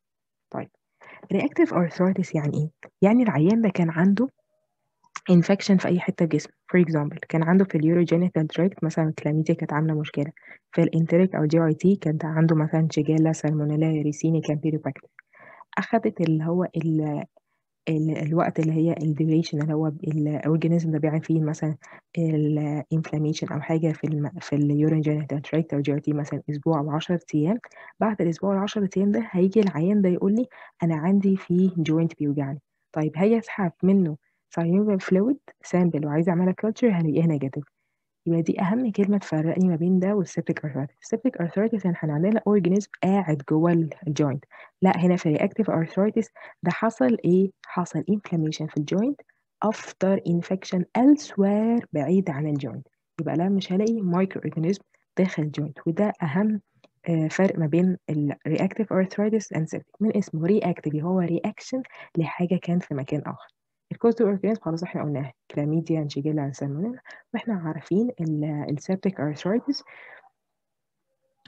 طيب reactive arthritis يعني ايه يعني العيان ده كان عنده infection في اي حته في جسمه for example كان عنده في اليوروجينيتال تراكت مثلا كلاميديا كانت عامله مشكله في الانتريك او جي اي تي كانت عنده مثلا شيجيلا سالمونيلا ريسيني كامبيروباكتر اخذت اللي هو ال ال الوقت اللي هي الديوريشن اللي هو الاورجانيزم ده بيعمل فيه مثلا الانفلاميشن او حاجه في الم... في اليورين جينيتال تراكت او جي تي مثلا اسبوع او 10 ايام بعد الاسبوع ال 10 ايام ده هيجي العيان ده يقول لي انا عندي فيه جوينت بيوجعني طيب هاجي اسحب منه ساينوفيال فلويد سامبل وعايزه اعملها كلتشر هلاقيها نيجاتيف يبقى دي اهم كلمه تفرقني ما بين ده والسيبتيك ارثرايتس السيبتيك ارثرايتس احنا عندنا اورجانيزم قاعد جوه الجوينت لا هنا في رياكتيف ارثرايتس ده حصل ايه حصل انفلاميشن في الجوينت افتر انفكشن elsewhere بعيد عن الجوينت يبقى لا مش هلاقي مايكرو اورجانيزم داخل الجوينت وده اهم فرق ما بين الرياكتيف ارثرايتس اند سيبتيك من اسمه رياكتيف هو رياكشن لحاجه كان في مكان اخر الكوست اورجانيزم خلاص احنا قلناها كلاميديا انشيجيلا سالمونيلا واحنا عارفين السيبتيك ارثرايتس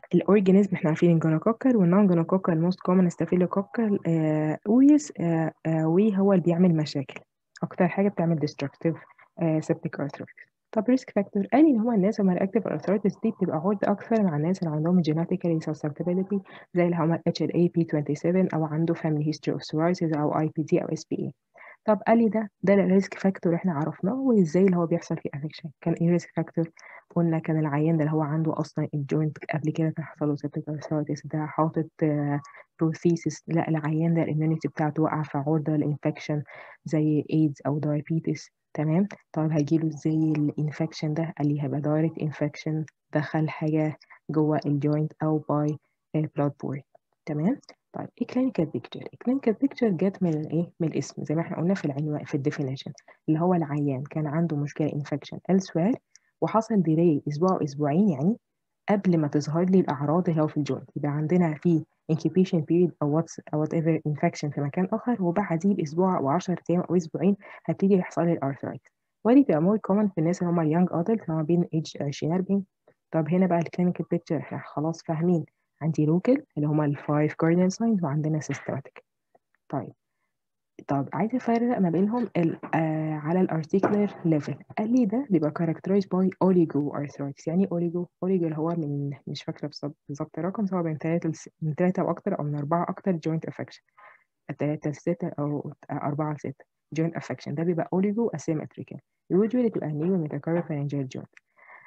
الاورجانيزم احنا عارفين الجونوكوكال والنون جونوكوكال موست كومن ستافيلوكوكال اويس وهو اللي بيعمل مشاكل اكتر حاجه بتعمل ديستركتيف سيبتيك ارثرايتس طب ريسك فاكتور قال لي ان هو الناس اللي رياكتيف ارثرايتس دي بتبقى عرضه اكثر مع الناس اللي عندهم جينيتيكالي سسبتابيلتي زي اللي هم اتش ال اي بي 27 او عنده فاميلي هيستوري اوف سورايسيس او اي بي دي او اس بي اي طب قال لي ده ده الريسك فاكتور احنا عرفناه وازاي اللي هو بيحصل فيه افكشن كان ايه ريسك فاكتور قلنا كان العيان ده اللي هو عنده اصلا الجوينت قبل كده كان حصل له سيبتيك ارثرايتس ده حاطط بروثيسس لا العيان ده الاميونيتي بتاعته واقعه في عرضه لانفكشن زي ايدز او دايابيتس تمام طيب هيجيله ازاي الانفكشن ده قال لي هيبقى دايركت انفكشن دخل حاجه جوه الجوينت او باي بلاد بوري تمام طيب ايه كلينيكال بيكتشر الكلينيكال بيكتشر جت من الايه من الاسم زي ما احنا قلنا في العنوان في الديفينيشن اللي هو العيان كان عنده مشكله انفكشن elsewhere وحصل ديلي اسبوع او اسبوعين يعني قبل ما تظهر لي الاعراض اللي هو في الجوينت يبقى عندنا في incubation period او واتس او وات ايفر انفكشن في مكان اخر وبعديه باسبوع او 10 ايام او اسبوعين هتيجي يحصل لي الارثرايتس ودي بتبقى مور كومن في الناس اللي هم اليونج ادلت اللي هم بين ايج 20 40 طب هنا بقى الكلينيكال بيكتشر احنا خلاص فاهمين عندي لوكال اللي هم الفايف كاردينال ساينز وعندنا سيستماتيك طيب طب عايز افرق ما بينهم آه على الارتيكولر ليفل قال لي ده بيبقى characterized by oligo arthritis يعني اوليجو اوليجو اللي هو من مش فاكره بالظبط الرقم سواء من ثلاثة من ثلاثة واكتر او من أربعة اكتر joint affection ثلاثة لستة او أربعة لستة joint affection ده بيبقى اوليجو asymmetrical usually بتبقى neo metacarpopharyngeal joint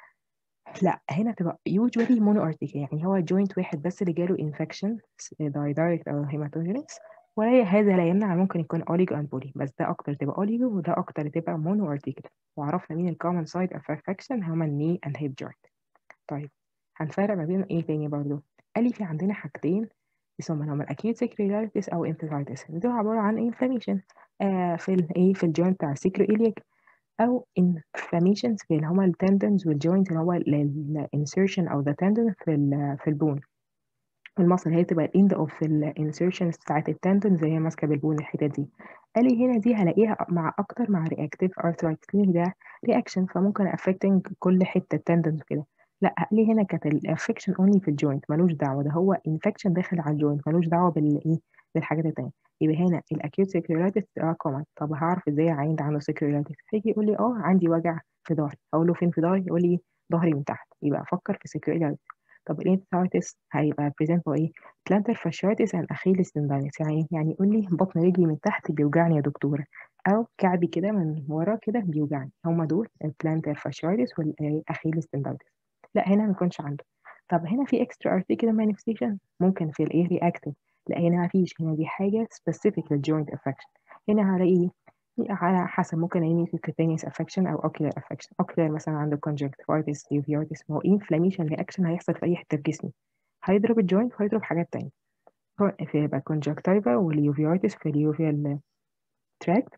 لا هنا تبقى usually mono article يعني هو joint واحد بس اللي جاله infection direct او hematogenous ولا هذا لا يمنع ممكن يكون اوليجو اند بولي بس ده اكتر تبقى اوليجو وده اكتر تبقى مونو ارتيكل وعرفنا مين الكومن سايد اوف انفكشن هما الني اند هيب جوينت طيب هنفرق ما بين ايه تاني برضو قال لي في عندنا حاجتين اسمهم هما الاكيوت سيكريلايتس او انتفايتس دول عباره عن انفلاميشن آه في الايه في الجوينت بتاع السيكرو إليك او انفلاميشنز في اللي هما التندنز والجوينت اللي هو الانسيرشن او ذا تندن في ال في البون المصل هي تبقى الاند اوف الانسيرشنز بتاعت التندون زي ماسكه بالبون الحتت دي قال لي هنا دي هلاقيها مع اكتر مع رياكتيف ارثرايتس ليه ده رياكشن فممكن افكتنج كل حته تندونز كده لا قال لي هنا كانت الافكشن اونلي في الجوينت ملوش دعوه ده هو انفكشن داخل على الجوينت ملوش دعوه بالايه بالحاجات التانية يبقى هنا الاكيوت سيكريلايتس اه كومن طب هعرف ازاي عين عنده سيكريلايتس هيجي يقول لي اه عندي وجع في ظهري اقول له فين في ظهري يقول لي ظهري من تحت يبقى افكر في سيكريلايتس طب الانتفايتس هيبقى بريزنت بايه plantar fasciitis and achilles tendonitis يعني يعني يقول لي بطن رجلي من تحت بيوجعني يا دكتوره او كعبي كده من ورا كده بيوجعني هما دول البلانتر fasciitis والاخيلس tendonitis لا هنا ما يكونش عنده طب هنا في extra articular manifestation ممكن في الايه reactive لا هنا ما فيش هنا دي حاجه specific للجوينت affection هنا هلاقي على حسب ممكن الاقي في cutaneous affection او ocular affection ocular مثلا عنده conjunctivitis uveitis ما هو inflammation reaction هيحصل في اي حته في جسمي هيضرب الجوينت وهيضرب حاجات تانية فيبقى conjunctiva واليوفيوتس في اليوفيال تراكت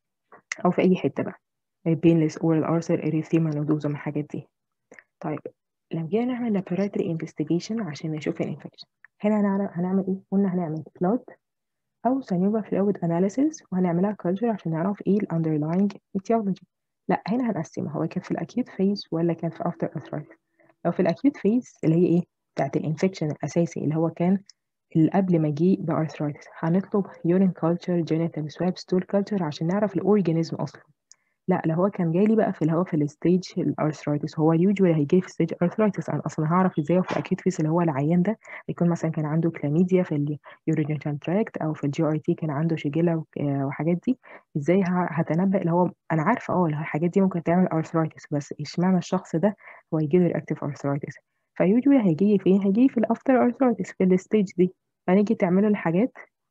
أو في أي حتة بقى painless oral ulcer erythema nodosum الحاجات دي طيب لما جينا نعمل laboratory investigation عشان نشوف الانفكشن هنا هنعمل, هنعمل ايه؟ قلنا هنعمل blood أو سانيوبا fluid analysis وهنعملها culture عشان نعرف ايه ال underlying etiology لا هنا هنقسمها هو كان في الأكيوت phase ولا كان في after arthritis لو في الأكيوت phase اللي هي ايه؟ بتاعت الانفكشن الأساسي اللي هو كان اللي قبل ما جه بارثرايتس هنطلب يورين كلتشر جينيتال سواب ستول كلتشر عشان نعرف الاورجانيزم اصلا لا لو هو كان جاي لي بقى في اللي هو في الستيج الارثرايتس هو يوجوالي هيجي في ستيج ارثرايتس انا اصلا هعرف ازاي في الاكيد فيس اللي هو العيان ده يكون مثلا كان عنده كلاميديا في اليورينال تراكت او في الجي ار تي كان عنده شجله وحاجات دي ازاي هتنبأ اللي هو انا عارفه اه الحاجات دي ممكن تعمل ارثرايتس بس اشمعنى الشخص ده هو يجي له رياكتيف ارثرايتس فيوجوالي هيجي فين هيجي في الافتر ارثرايتس في الستيج دي فنيجي تعملوا الحاجات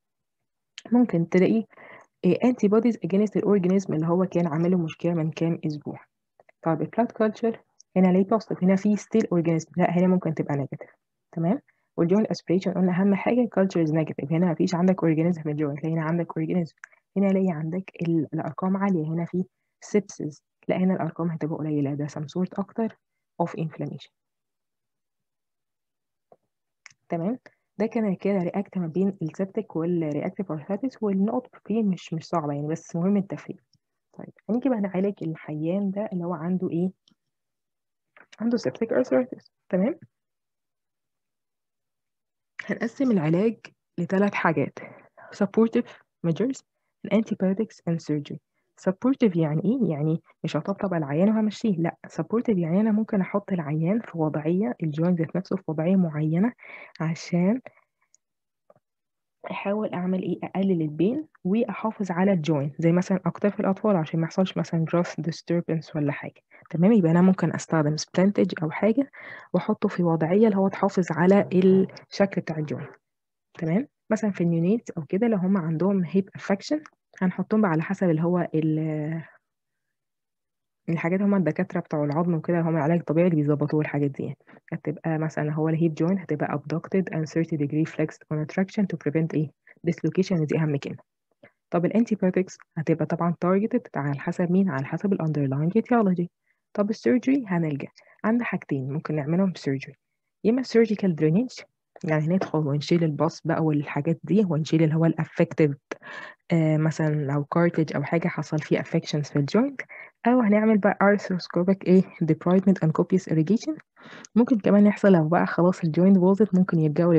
ممكن تلاقي انتي بوديز اجينست الاورجانيزم اللي هو كان عامله مشكله من كام اسبوع طيب البلاد كلتشر هنا ليه بوزيتيف هنا في ستيل اورجانيزم لا هنا ممكن تبقى نيجاتيف تمام والجوين اسبريشن قلنا اهم حاجه كلتشر از نيجاتيف هنا مفيش عندك اورجانيزم في الجوين هنا عندك اورجانيزم هنا الاقي عندك الارقام عاليه هنا في سيبسز لا هنا الارقام هتبقى قليله ده سم سورت اكتر اوف انفلاميشن تمام ده كان كده رياكت ما بين السبتك والرياكتيف ارثرايتس والنقط فيه مش مش صعبه يعني بس مهم التفريق طيب هنيجي بقى نعالج الحيان ده اللي هو عنده ايه عنده سبتك ارثرايتس تمام هنقسم العلاج لثلاث حاجات supportive measures antibiotics and surgery supportive يعني ايه يعني مش هطبطب على العيان وهمشيه لا supportive يعني انا ممكن احط العيان في وضعيه الجوينت ذات نفسه في وضعيه معينه عشان احاول اعمل ايه اقلل البين واحافظ على الجوينت زي مثلا اكتاف الاطفال عشان ما يحصلش مثلا growth disturbance ولا حاجه تمام يبقى انا ممكن استخدم سبلانتج او حاجه واحطه في وضعيه اللي هو تحافظ على الشكل بتاع الجوينت تمام مثلا في النيونيت او كده لو هم عندهم هيب افكشن هنحطهم بقى على حسب اللي هو الحاجات هما الدكاترة بتوع العظم وكده هما العلاج الطبيعي اللي بيظبطوا الحاجات دي هتبقى مثلا هو الهيب جوينت هتبقى abducted and 30 degree flexed on attraction to prevent ايه dislocation دي أهم كلمة طب الانتيبيوتكس هتبقى طبعا targeted على حسب مين على حسب ال underlying etiology طب السيرجري هنلجأ عند حاجتين ممكن نعملهم سيرجري يا اما surgical drainage يعني ندخل ونشيل الباص بقى والحاجات دي ونشيل اللي هو الافكتد آه مثلا لو كارتج او حاجه حصل فيه افكشنز في الجوينت او هنعمل بقى arthroscopic ايه debridement and copious irrigation ممكن كمان يحصل لو بقى خلاص الجوينت باظت ممكن يلجأوا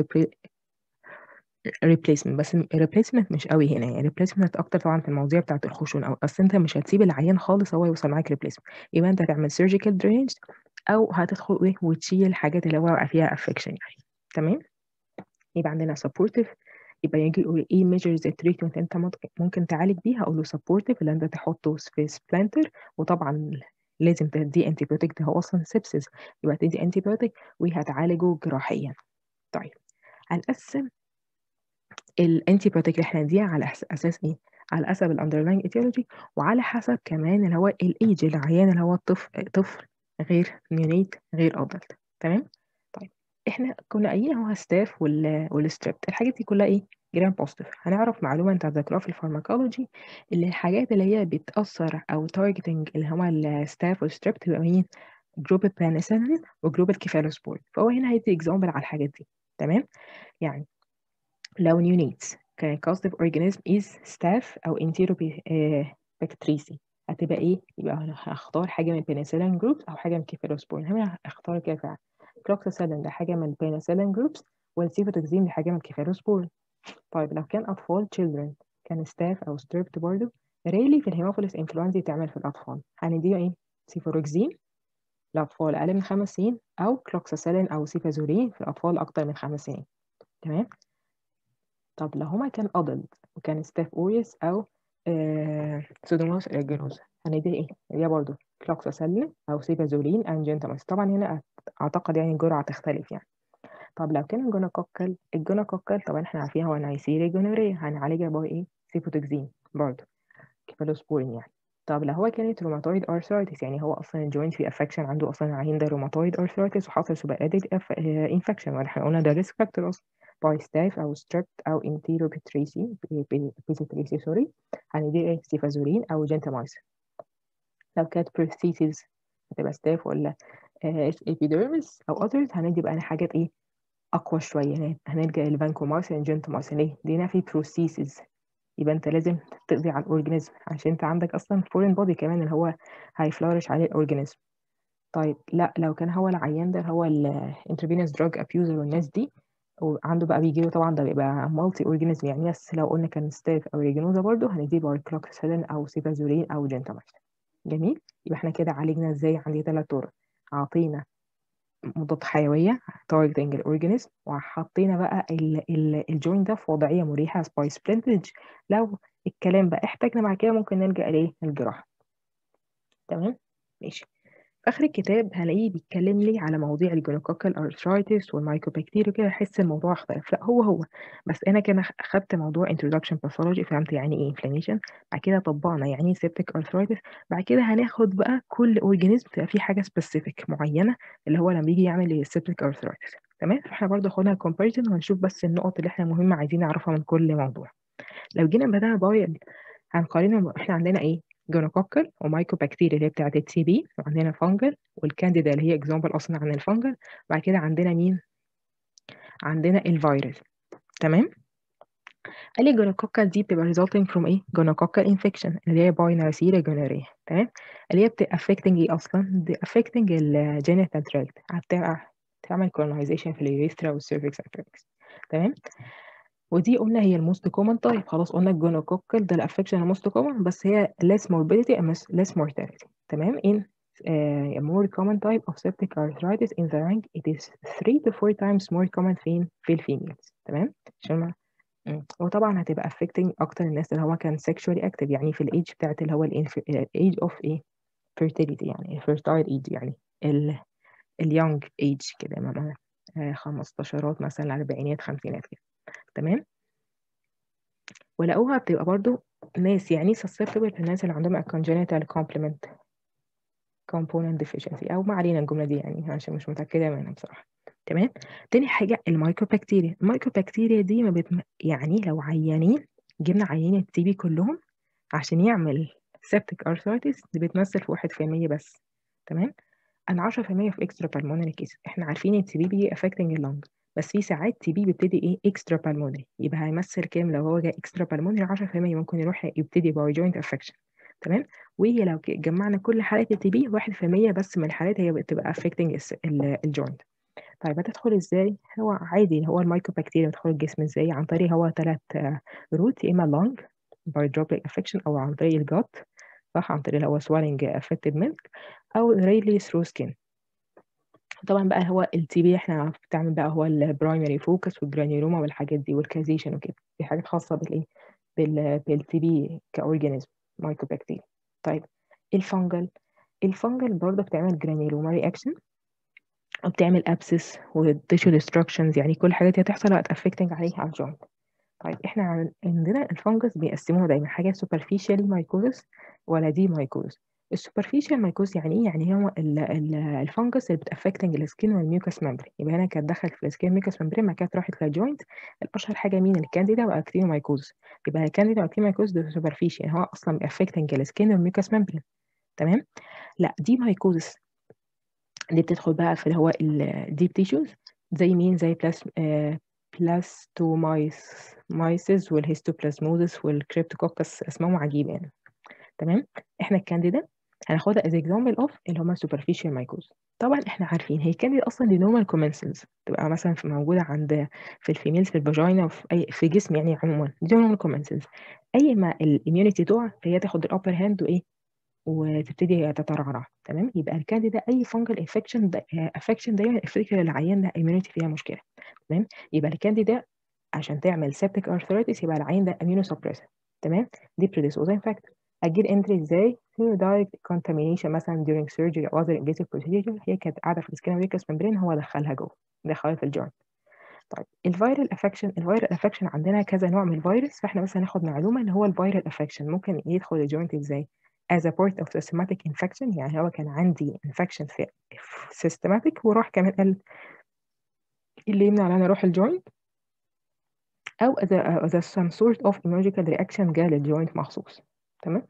ريبليسمنت بس ريبليسمنت مش قوي هنا يعني ريبليسمنت اكتر طبعا في المواضيع بتاعه الخشونه او اصل انت مش هتسيب العيان خالص هو يوصل معاك ريبليسمنت يبقى انت هتعمل سيرجيكال درينج او هتدخل ايه وتشيل الحاجات اللي هو بقى فيها افكشن يعني تمام يبقى عندنا supportive يبقى يجي يقول ايه measures the treatment انت ممكن تعالج بيها اقول له supportive اللي انت تحطه في سبلانتر وطبعا لازم تدي انتيبيوتيك ده هو اصلا سيبسس يبقى تدي انتيبيوتيك وهتعالجه جراحيا طيب هنقسم الانتيبيوتيك اللي احنا نديها على اساس ايه على حسب الاندرلاين ايتيولوجي وعلى حسب كمان اللي هو الايج العيان اللي هو الطفل طفل غير نيونيت غير ادلت تمام طيب احنا كنا قايلين هو ستاف وال والستريبت الحاجات دي كلها ايه جرام بوزيتيف هنعرف معلومه انت هتذاكرها في الفارماكولوجي اللي الحاجات اللي هي بتاثر او تارجتنج اللي هو الستاف والستريبت بيبقى مين جروب البانيسيلين وجروب الكيفالوسبور فهو هنا هيدي اكزامبل على الحاجات دي تمام يعني لو neonates كان causative organism is staph أو enterobacteriaceae هتبقى إيه؟ يبقى أنا هختار حاجة من penicillin groups أو حاجة من كيفالوسبورين هنا هختار كده فعلا كلوكساسيلين ده حاجة من penicillin groups والسيفوتوكسين دي حاجة من كيفالوسبورين طيب لو كان أطفال children كان ستاف أو ستريبت برضه ريلي في الهيموفيلس انفلونزا تعمل في الأطفال هنديه إيه؟ سيفوروكسين الأطفال أقل من خمس سنين أو كلوكساسيلين أو سيفازولين في الأطفال أكتر من خمس سنين تمام؟ طب لو هما كان أدلت وكان ستاف أوريس أو آه سودوموس إرجينوزا هندي إيه؟ هي برضه كلوكساسيلين أو سيفازولين أند جنتاميس طبعا هنا أعتقد يعني الجرعة تختلف يعني طب لو كان الجونوكوكل الجونوكوكل طبعا احنا عارفين هو نايسيريا جونوريا هنعالجها بقى ايه سيفوتوكسين برضه كيفالوسبورين يعني طب لو هو كانت روماتويد ارثرايتس يعني هو اصلا الجوينت فيه افكشن عنده اصلا العين ده روماتويد ارثرايتس وحصل سوبراديك انفكشن واحنا قلنا ده ريسك فاكتور اصلا باي ستاف او ستريبت او انتيروبيتريسي بيزيتريسي سوري هندي ايه سيفازولين او جنتامايسين لو كانت بروستيسيس هتبقى ستاف ولا ابيديرمس او اذرز هندي بقى حاجات ايه اقوى شويه هنلجا لفانكومايسين جنتامايسين ليه دي في بروستيسيس يبقى انت لازم تقضي على الاورجانيزم عشان انت عندك اصلا فورين بودي كمان اللي هو هيفلورش عليه الاورجانيزم طيب لا لو كان هو العيان ده هو الانترفينوس دراج ابيوزر والناس دي وعنده بقى بيجي له طبعا ده بيبقى مالتي اورجانيزم يعني بس لو قلنا كان ستاف او ريجينوزا برضه هنديه باركلوكسيلين او سيفازولين او جنتامايسين جميل يبقى احنا كده عالجنا ازاي عندي ثلاث طرق اعطينا مضاد حيويه تارجتنج الاورجانيزم وحطينا بقى الجوين ده في وضعيه مريحه سباي سبلنتج لو الكلام بقى احتاجنا مع كده ممكن نلجا لايه الجراحه تمام ماشي في اخر الكتاب هلاقيه بيتكلم لي على مواضيع الجونوكوكال ارثرايتس والمايكوبكتيريا كده احس الموضوع اختلف لا هو هو بس انا كده اخدت موضوع introduction pathology فهمت يعني ايه inflammation بعد كده طبقنا يعني ايه septic arthritis بعد كده هناخد بقى كل اورجانيزم تبقى فيه حاجه سبيسيفيك معينه اللي هو لما يجي يعمل septic arthritis تمام فاحنا برضه خدنا comparison وهنشوف بس النقط اللي احنا مهمه عايزين نعرفها من كل موضوع لو جينا بدأنا بايل هنقارنهم احنا عندنا ايه جونوكوكل ومايكوبكتيريا اللي هي بتاعت التي بي وعندنا فانجل والكانديدا اللي هي اكزامبل اصلا عن الفانجل بعد كده عندنا مين عندنا الفيروس تمام قال لي جونوكوكال دي بتبقى resulting from ايه جونوكوكال انفكشن اللي هي باي نارسيريا جونوريا تمام اللي هي بتبقى affecting ايه اصلا دي affecting الجينيتال تراكت بتعمل colonization في اليوريثرا والسيرفكس انفكس تمام ودي قلنا هي الموست كومن تايب خلاص قلنا الجونوكوكل ده الافكشن الموست كومن بس هي less morbidity and less mortality تمام in uh, a more common type of septic arthritis in the rank it is 3 to 4 times more common فين في الفيميلز تمام عشان ما وطبعا هتبقى affecting اكتر الناس اللي هو كان sexually active يعني في الايج بتاعت اللي هو الايج اوف ايه fertility يعني fertile age يعني ال اليونج ايج كده مثلا خمستاشرات مثلا أربعينات خمسينات كده تمام ولقوها بتبقى برضو ناس يعني susceptible الناس اللي عندهم congenital complement component deficiency أو ما علينا الجملة دي يعني عشان مش متأكدة منها بصراحة تمام تاني حاجة المايكروبكتيريا المايكروبكتيريا دي ما بتم... يعني لو عيانين جبنا عيانين التي بي كلهم عشان يعمل septic arthritis دي بتمثل في واحد في المية بس تمام أنا عشرة في المية في extra pulmonary case احنا عارفين التي بي بيجي affecting اللنج بس في ساعات تي بي بيبتدي ايه extra pulmonary يبقى هيمثل كام لو هو جاي extra pulmonary 10% ممكن يروح يبتدي باي joint affection تمام وهي لو جمعنا كل حالات التي بي 1% بس من الحالات هي بتبقى affecting الجوينت طيب هتدخل ازاي هو عادي هو المايكروبكتيريا بتدخل الجسم ازاي عن طريق هو ثلاث روت يا اما لونج باي دروبليك افكشن او عن طريق الجات صح عن طريق اللي هو swallowing affected milk او rarely through skin طبعا بقى هو التي بي احنا بتعمل بقى هو البرايمري فوكس والجرانيولوما والحاجات دي والكازيشن وكده دي حاجات خاصه بالايه بال بالتي بي كاورجانيزم مايكروبكتيريا طيب الفنجل الفنجل برضه بتعمل جرانيولوما رياكشن وبتعمل ابسس وتيشو ديستركشنز يعني كل الحاجات دي هتحصل هتأفكتنج عليها على الجوينت طيب احنا عندنا الفنجس بيقسموها دايما حاجه سوبرفيشال مايكوزس ولا دي مايكوز السوبرفيشال مايكوز يعني ايه يعني هو الفنجس اللي بتافكتنج السكين والميوكس ممبرين يبقى هنا كانت دخلت في السكين ميوكس ممبرين ما كانت راحت للجوينت الاشهر حاجه مين الكانديدا واكتينومايكوز يبقى الكانديدا واكتينومايكوز ده سوبرفيشال يعني هو اصلا بيافكتنج السكين والميوكس ممبرين تمام لا دي مايكوزس دي بتدخل بقى في اللي هو الديب تيشوز زي مين زي بلاس آه بلاستومايس مايسز والهيستوبلازموزس والكريبتوكوكس اسمهم عجيبه يعني تمام احنا الكانديدا هناخدها از اكزامبل اوف اللي هم سوبرفيشال مايكوز طبعا احنا عارفين هي الكانديدا اصلا دي نورمال كومنسلز تبقى مثلا في موجوده عند في الفيميلز في الفاجينا وفي اي في جسم يعني عموما دي نورمال كومنسلز اي ما الاميونيتي تقع فهي تاخد الابر هاند وايه وتبتدي تترعرع تمام يبقى الكانديدا اي فانجل انفكشن افكشن دايما افتكر العيان ده immunity فيها مشكله تمام يبقى الكانديدا عشان تعمل septic arthritis يبقى العيان ده immunosuppressive تمام دي predisposing factor اجيب انتري ازاي through direct contamination مثلا during surgery او other invasive procedure هي كانت قاعده في السكين ميوكس ممبرين هو دخلها جوه دخلها في الجوينت طيب الفيرال افكشن الفيرال افكشن عندنا كذا نوع من الفيروس فاحنا بس هناخد معلومه ان هو الفيرال افكشن ممكن يدخل الجوينت ازاي as a part of systematic infection يعني هو كان عندي infection في systematic وراح كمان قال اللي يمنع ان انا اروح الجوينت او as, a, as a some sort of immunological reaction جاء للجوينت مخصوص تمام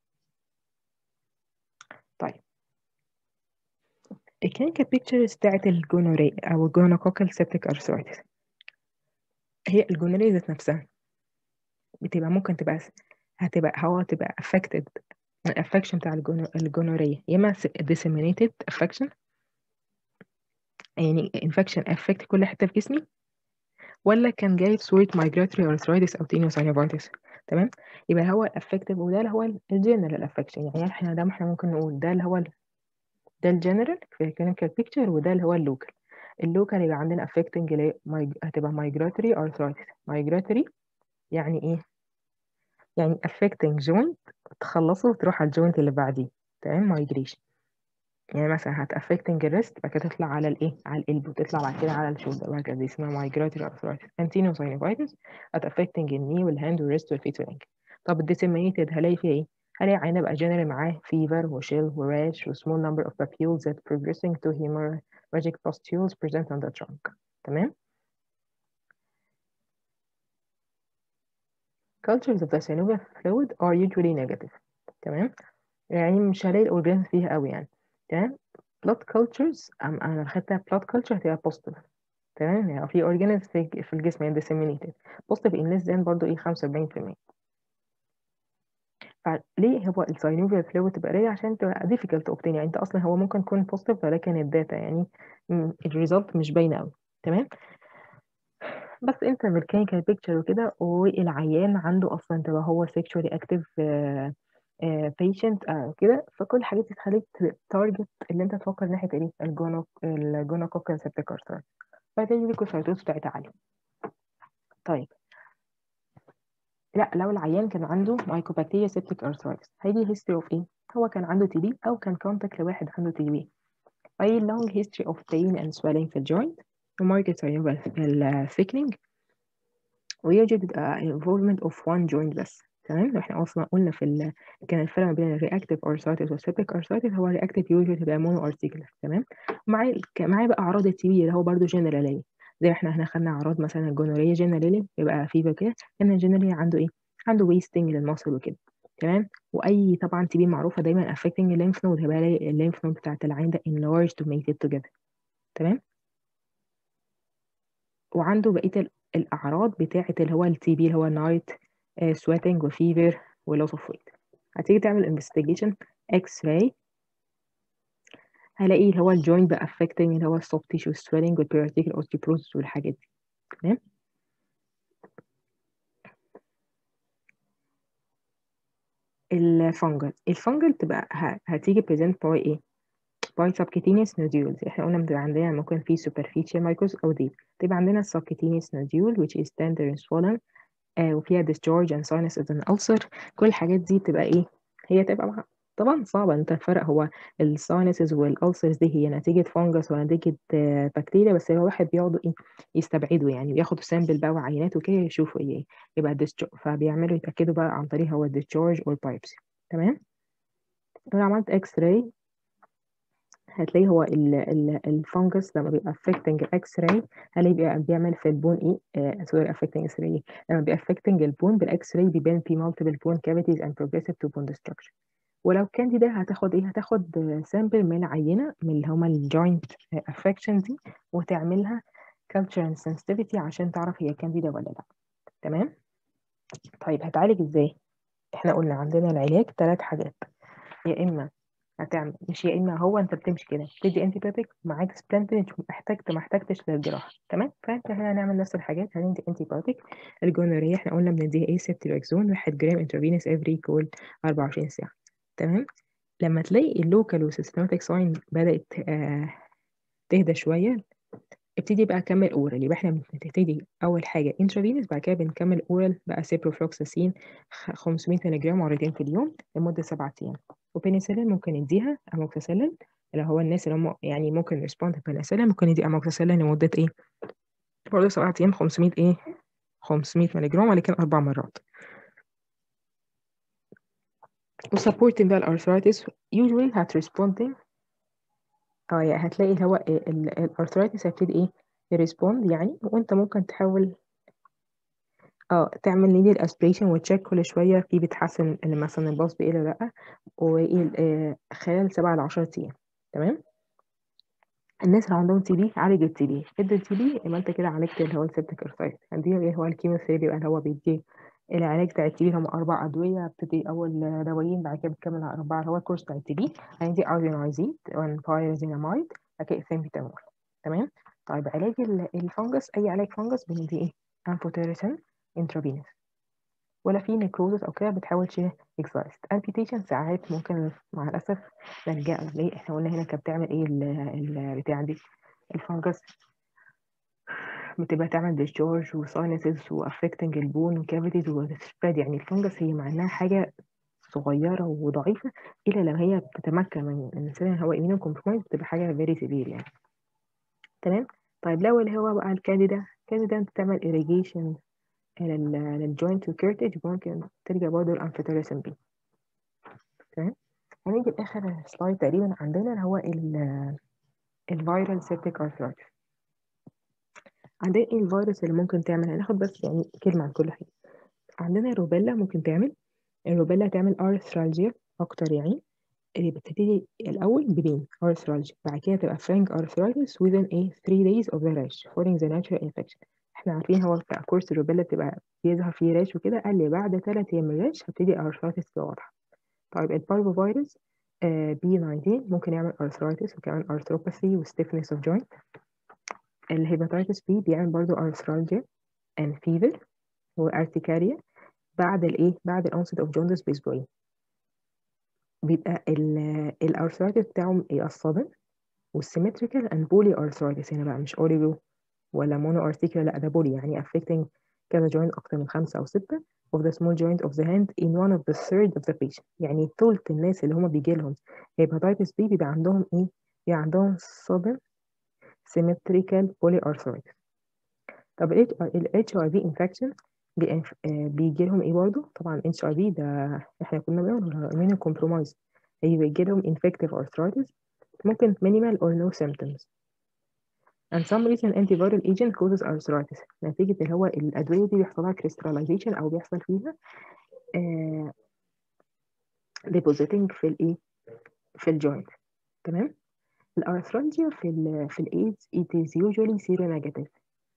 طيب الكلينيكال بيكتشرز بتاعت الجونوري او الجونوكوكال سيبتيك ارثرايتس هي الجونوري ذات نفسها بتبقى ممكن تبقى هتبقى هو تبقى affected الافكشن بتاع الجونورية يا اما disseminated affection يعني infection affect كل حتة في جسمي ولا كان جاي في صورة migratory arthritis أو tenosynovitis تمام يبقى هو affective وده اللي هو الجنرال affection يعني احنا ده احنا ممكن نقول ده اللي هو ده الجنرال في clinical picture وده اللي هو اللوكال اللوكال يبقى عندنا affecting اللي هتبقى migratory arthritis migratory يعني ايه يعني affecting joint تخلصه وتروح على الجوينت اللي بعديه تمام migration يعني مثلا هت affecting الريست بعد كده تطلع على الايه على القلب وتطلع بعد كده على الشولدر وهكذا دي اسمها migratory arthritis tenosynovitis هت affecting الني والهاند والريست والفيت والانكل طب الديسيمينيتد هلاقي فيها ايه؟ هلاقي عينة بقى جنرال معاه fever وشيل وراش و small number of papules that progressing to hemorrhagic pustules present on the trunk تمام؟ cultures of the synovial fluid are usually negative تمام يعني مش هلاقي الاورجانز فيها قوي يعني تمام blood cultures أم انا خدتها blood culture هتبقى positive تمام يعني في اورجانز في, في الجسم يعني disseminated positive in less than برضه ايه 75% فليه هو الساينوفيال فلويد تبقى ري عشان تبقى difficult to obtain يعني انت اصلا هو ممكن يكون positive ولكن الداتا يعني الريزلت مش باينه قوي تمام بس انت بالكلينيكال بيكتشر وكده والعيان عنده اصلا تبقى هو sexually active آه، آه، patient آه، كده فكل الحاجات دي تخليك تارجت اللي انت تفكر ناحيه ايه الجونو الجونوكوكال سيبتيك فهتلاقي الليكوسايتوز بتاعتها عاليه طيب لا لو العيان كان عنده مايكوبكتيريا سيبتيك ارثرايتس هيجي هيستوري اوف ايه هو كان عنده تي بي او كان كونتاكت لواحد عنده تي بي اي long history of pain and swelling في الجوينت وماركت الثيكنينج ويوجد involvement of one joint بس تمام احنا اصلا قلنا في ال... كان الفرق ما بين الرياكتيف ارثرايتس والسيبتيك ارثرايتس هو الرياكتيف يوجوالي تبقى مونو ارتيكولار تمام معاه معاه بقى اعراض التي بي اللي هو برضه جنراليه زي احنا احنا خدنا اعراض مثلا الجونوريه جنرالي يبقى فيفر كده ان الجنرالي عنده ايه عنده ويستنج للمصل وكده تمام واي طبعا تي بي معروفه دايما affecting الليمف نود هيبقى الليمف نود بتاعت العين ده enlarged to make it together تمام وعنده بقيه الاعراض بتاعه اللي هو التي بي اللي هو نايت سويتنج وفيفر ولوس اوف ويت هتيجي تعمل انفستيجيشن اكس راي هلاقي اللي هو الجوينت بقى affecting اللي هو السوفت تيشو swelling والبيرتيكال اوستيوبروزس والحاجات دي تمام الفنجل الفنجل تبقى هتيجي present by ايه by subcutaneous nodules احنا قلنا بتبقى عندنا ممكن في superficial mycos او deep تبقى عندنا subcutaneous nodule which is tender and swollen آه وفيها discharge and sinus and ulcer كل الحاجات دي بتبقى ايه هي تبقى مع... طبعا صعبة انت الفرق هو الساينسز والالسرز دي هي نتيجة فنجس ونتيجة آه بكتيريا بس هو واحد بيقعدوا ايه يستبعدوا يعني بياخدوا سامبل بقى وعينات وكده يشوفوا ايه يبقى discharge فبيعملوا يتأكدوا بقى عن طريق هو discharge or biopsy تمام لو عملت اكس راي هتلاقي هو الفنجس لما بيبقى affecting الاكس راي هلاقي بيبقى بيعمل في البون ايه سوري affecting اكس راي لما بيبقى affecting البون بالاكس راي بيبان في multiple bone cavities and progressive to bone destruction ولو كان ده هتاخد ايه هتاخد سامبل من عينه من اللي هما الجوينت افكشن دي وتعملها culture and sensitivity عشان تعرف هي كانديدا ولا لا تمام طيب هتعالج ازاي احنا قلنا عندنا العلاج ثلاث حاجات يا اما هتعمل مش يا اما هو انت بتمشي كده بتدي انتي بايوتيك معاك سبلنتين مش محتاج ما احتاجتش للجراحه تمام فانت هنا هنعمل نفس الحاجات هندي انتي بايوتيك الجونوريه احنا قلنا بنديها ايه سيبتيريكزون 1 جرام انترفينوس افري كل 24 ساعه تمام لما تلاقي اللوكال والسيستماتيك ساين بدات آه تهدى شويه ابتدي بقى كمل اورال يبقى احنا بنبتدي اول حاجه انترافينوس بعد كده بنكمل اورال بقى سيبروفلوكساسين 500 ملغ مرتين في اليوم لمده سبعة ايام وبنسلين ممكن نديها اموكسيسيلين اللي هو الناس اللي هم يعني ممكن ريسبوند بنسلين ممكن ندي اموكسيسيلين لمده ايه برضه سبعة ايام 500 ايه 500 ملغ ولكن اربع مرات وسبورتنج بقى الارثرايتس usually هتريسبوندنج اه يعني هتلاقي اللي هو الارثرايتس هيبتدي ايه يريسبوند يعني وانت ممكن تحاول اه تعمل نيدي الاسبريشن وتشيك كل شويه في بتحسن ان مثلا الباص بايه ولا لا وايه آه خلال سبعة ل 10 ايام تمام الناس اللي عندهم تي بي عالج التي بي ادي التي بي يبقى انت كده عالجت اللي هو السيبتيك ارثرايتس عندي اللي هو الكيموثيرابي يبقى اللي هو بيدي العلاج بتاع التي بي هم اربع ادويه بتدي اول دوايين بعد كده بتكمل على اربعه اللي هو الكورس بتاع التي بي عندي ارجينايزيد وانبايرزينامايد بعد كده اثامبيتامول تمام طيب علاج الفنجس اي علاج فنجس بندي ايه امفوتيريسين انترافينوس ولا في نيكروزس او كده بتحاول تشيل اكسايست امبيتيشن ساعات ممكن مع الاسف نلجا ليه احنا قلنا هنا كانت بتعمل ايه البتاع دي الفنجس بتبقى تعمل ديسشارج وساينسز وافكتنج البون وكافيتيز وسبريد يعني الفنجس هي مع انها حاجه صغيره وضعيفه الا لما هي بتتمكن من الانسان هو ايمينو كومبرومايز بتبقى حاجه فيري سيفير يعني تمام طيب لو اللي هو بقى الكانديدا الكانديدا انت بتعمل irrigation للجوينت وكيرتج ممكن ترجع برضه الانفيتيريسين بي تمام هنيجي لاخر سلايد تقريبا عندنا اللي هو الفيرال سيبتيك ارثرايتس عندنا ايه الفيروس اللي ممكن تعمل هناخد بس يعني كلمه عن كل حاجه عندنا الروبيلا ممكن تعمل الروبيلا تعمل ارثرالجيا اكتر يعني اللي بتبتدي الاول ببين ارثرالجيا بعد كده تبقى فرانك ارثرايتس within a 3 days of the rash following the natural infection احنا عارفين هو بتاع كورس الروبيلا بتبقى بيظهر فيه راش وكده قال لي بعد 3 ايام من الراش هبتدي ارثرايتس تبقى واضحه طيب البارفو فيروس بي 19 ممكن يعمل ارثرايتس وكمان ارثروباثي وستيفنس اوف جوينت الهيباتيتس بي بيعمل برضو ارثرالجيا and fever وارتكاريا بعد الايه بعد الانست اوف جوندس باسبوعين بيبقى الارثرايتس بتاعهم ايه الصدم والسيمتريكال اند بولي ارثرايتس هنا بقى مش اوريجو ولا مونو ارتيكولار لا ده بولي يعني affecting كذا جوينت اكتر من خمسة او ستة of the small joint of the hand in one of the third of the patient يعني ثلث الناس اللي هم بيجي لهم hepatitis B بيبقى عندهم ايه؟ بيبقى عندهم sudden symmetrical polyarthritis طب ال HIV infection بيجي لهم ايه برضه؟ طبعا HIV ده احنا كنا بنقول immune compromised هي بيجي لهم infective arthritis ممكن minimal or no symptoms and some recent antiviral agent causes arthritis نتيجة اللي هو الأدوية دي بيحصل لها crystallization أو بيحصل فيها آه depositing في الإيه في الجوينت تمام الارثرالجيا في ال في الايدز it is usually seronegative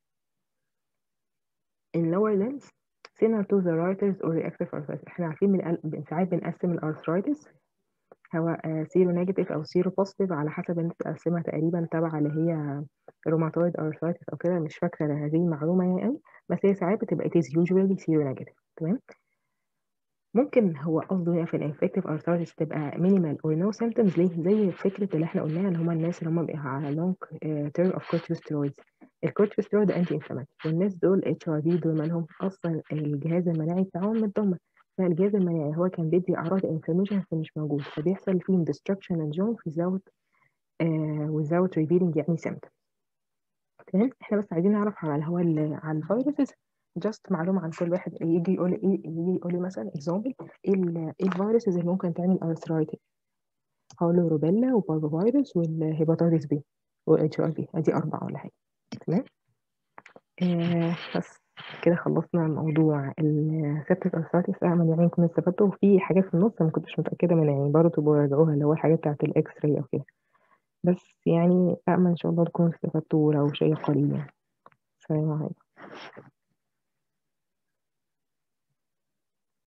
in lower limbs similar to the writers or reactive arthritis احنا عارفين من ساعات بنقسم الارثرايتس هو سيرو نيجاتيف او سيرو بوزيتيف على حسب الناس تقسمها تقريبا تبع اللي هي روماتويد ارثرايتس او كده مش فاكره هذه المعلومه يعني قوي بس هي ساعات بتبقى it is usually سيرو نيجاتيف تمام ممكن هو قصده هنا في الانفكتيف ارثرايتس تبقى مينيمال اور نو سيمبتومز ليه زي فكره اللي احنا قلناها اللي هم الناس اللي هم بيبقوا على لونج تيرم اوف كورتيكوستيرويدز الكورتيكوستيرويد ده انتي انفلاماتوري والناس دول اتش اي في دول مالهم اصلا الجهاز المناعي بتاعهم متدمر فالجهاز المناعي هو كان بيدي اعراض انفلاميشن بس مش موجود فبيحصل فيهم destruction and joint without uh, without revealing يعني symptoms تمام احنا بس عايزين نعرف على هو على الفيروسز جاست معلومة عن كل واحد يجي يقول ايه يجي يقول لي مثلا اكزامبل ايه ايه الفيروسز اللي ممكن تعمل ارثرايتس هقول له روبيلا وبارفو فيروس والهيباتيتس بي والاتش اي في ادي اربعة ولا حاجة تمام آه بس كده خلصنا موضوع السبتك ارثرايتس امل يعني كنا استفدتوا وفي حاجات في النص ما كنتش متأكدة منها يعني برضه براجعوها اللي هو الحاجات بتاعت الاكس راي او كده بس يعني امل ان شاء الله تكونوا استفدتوا لو شيء قليل يعني سلام عليكم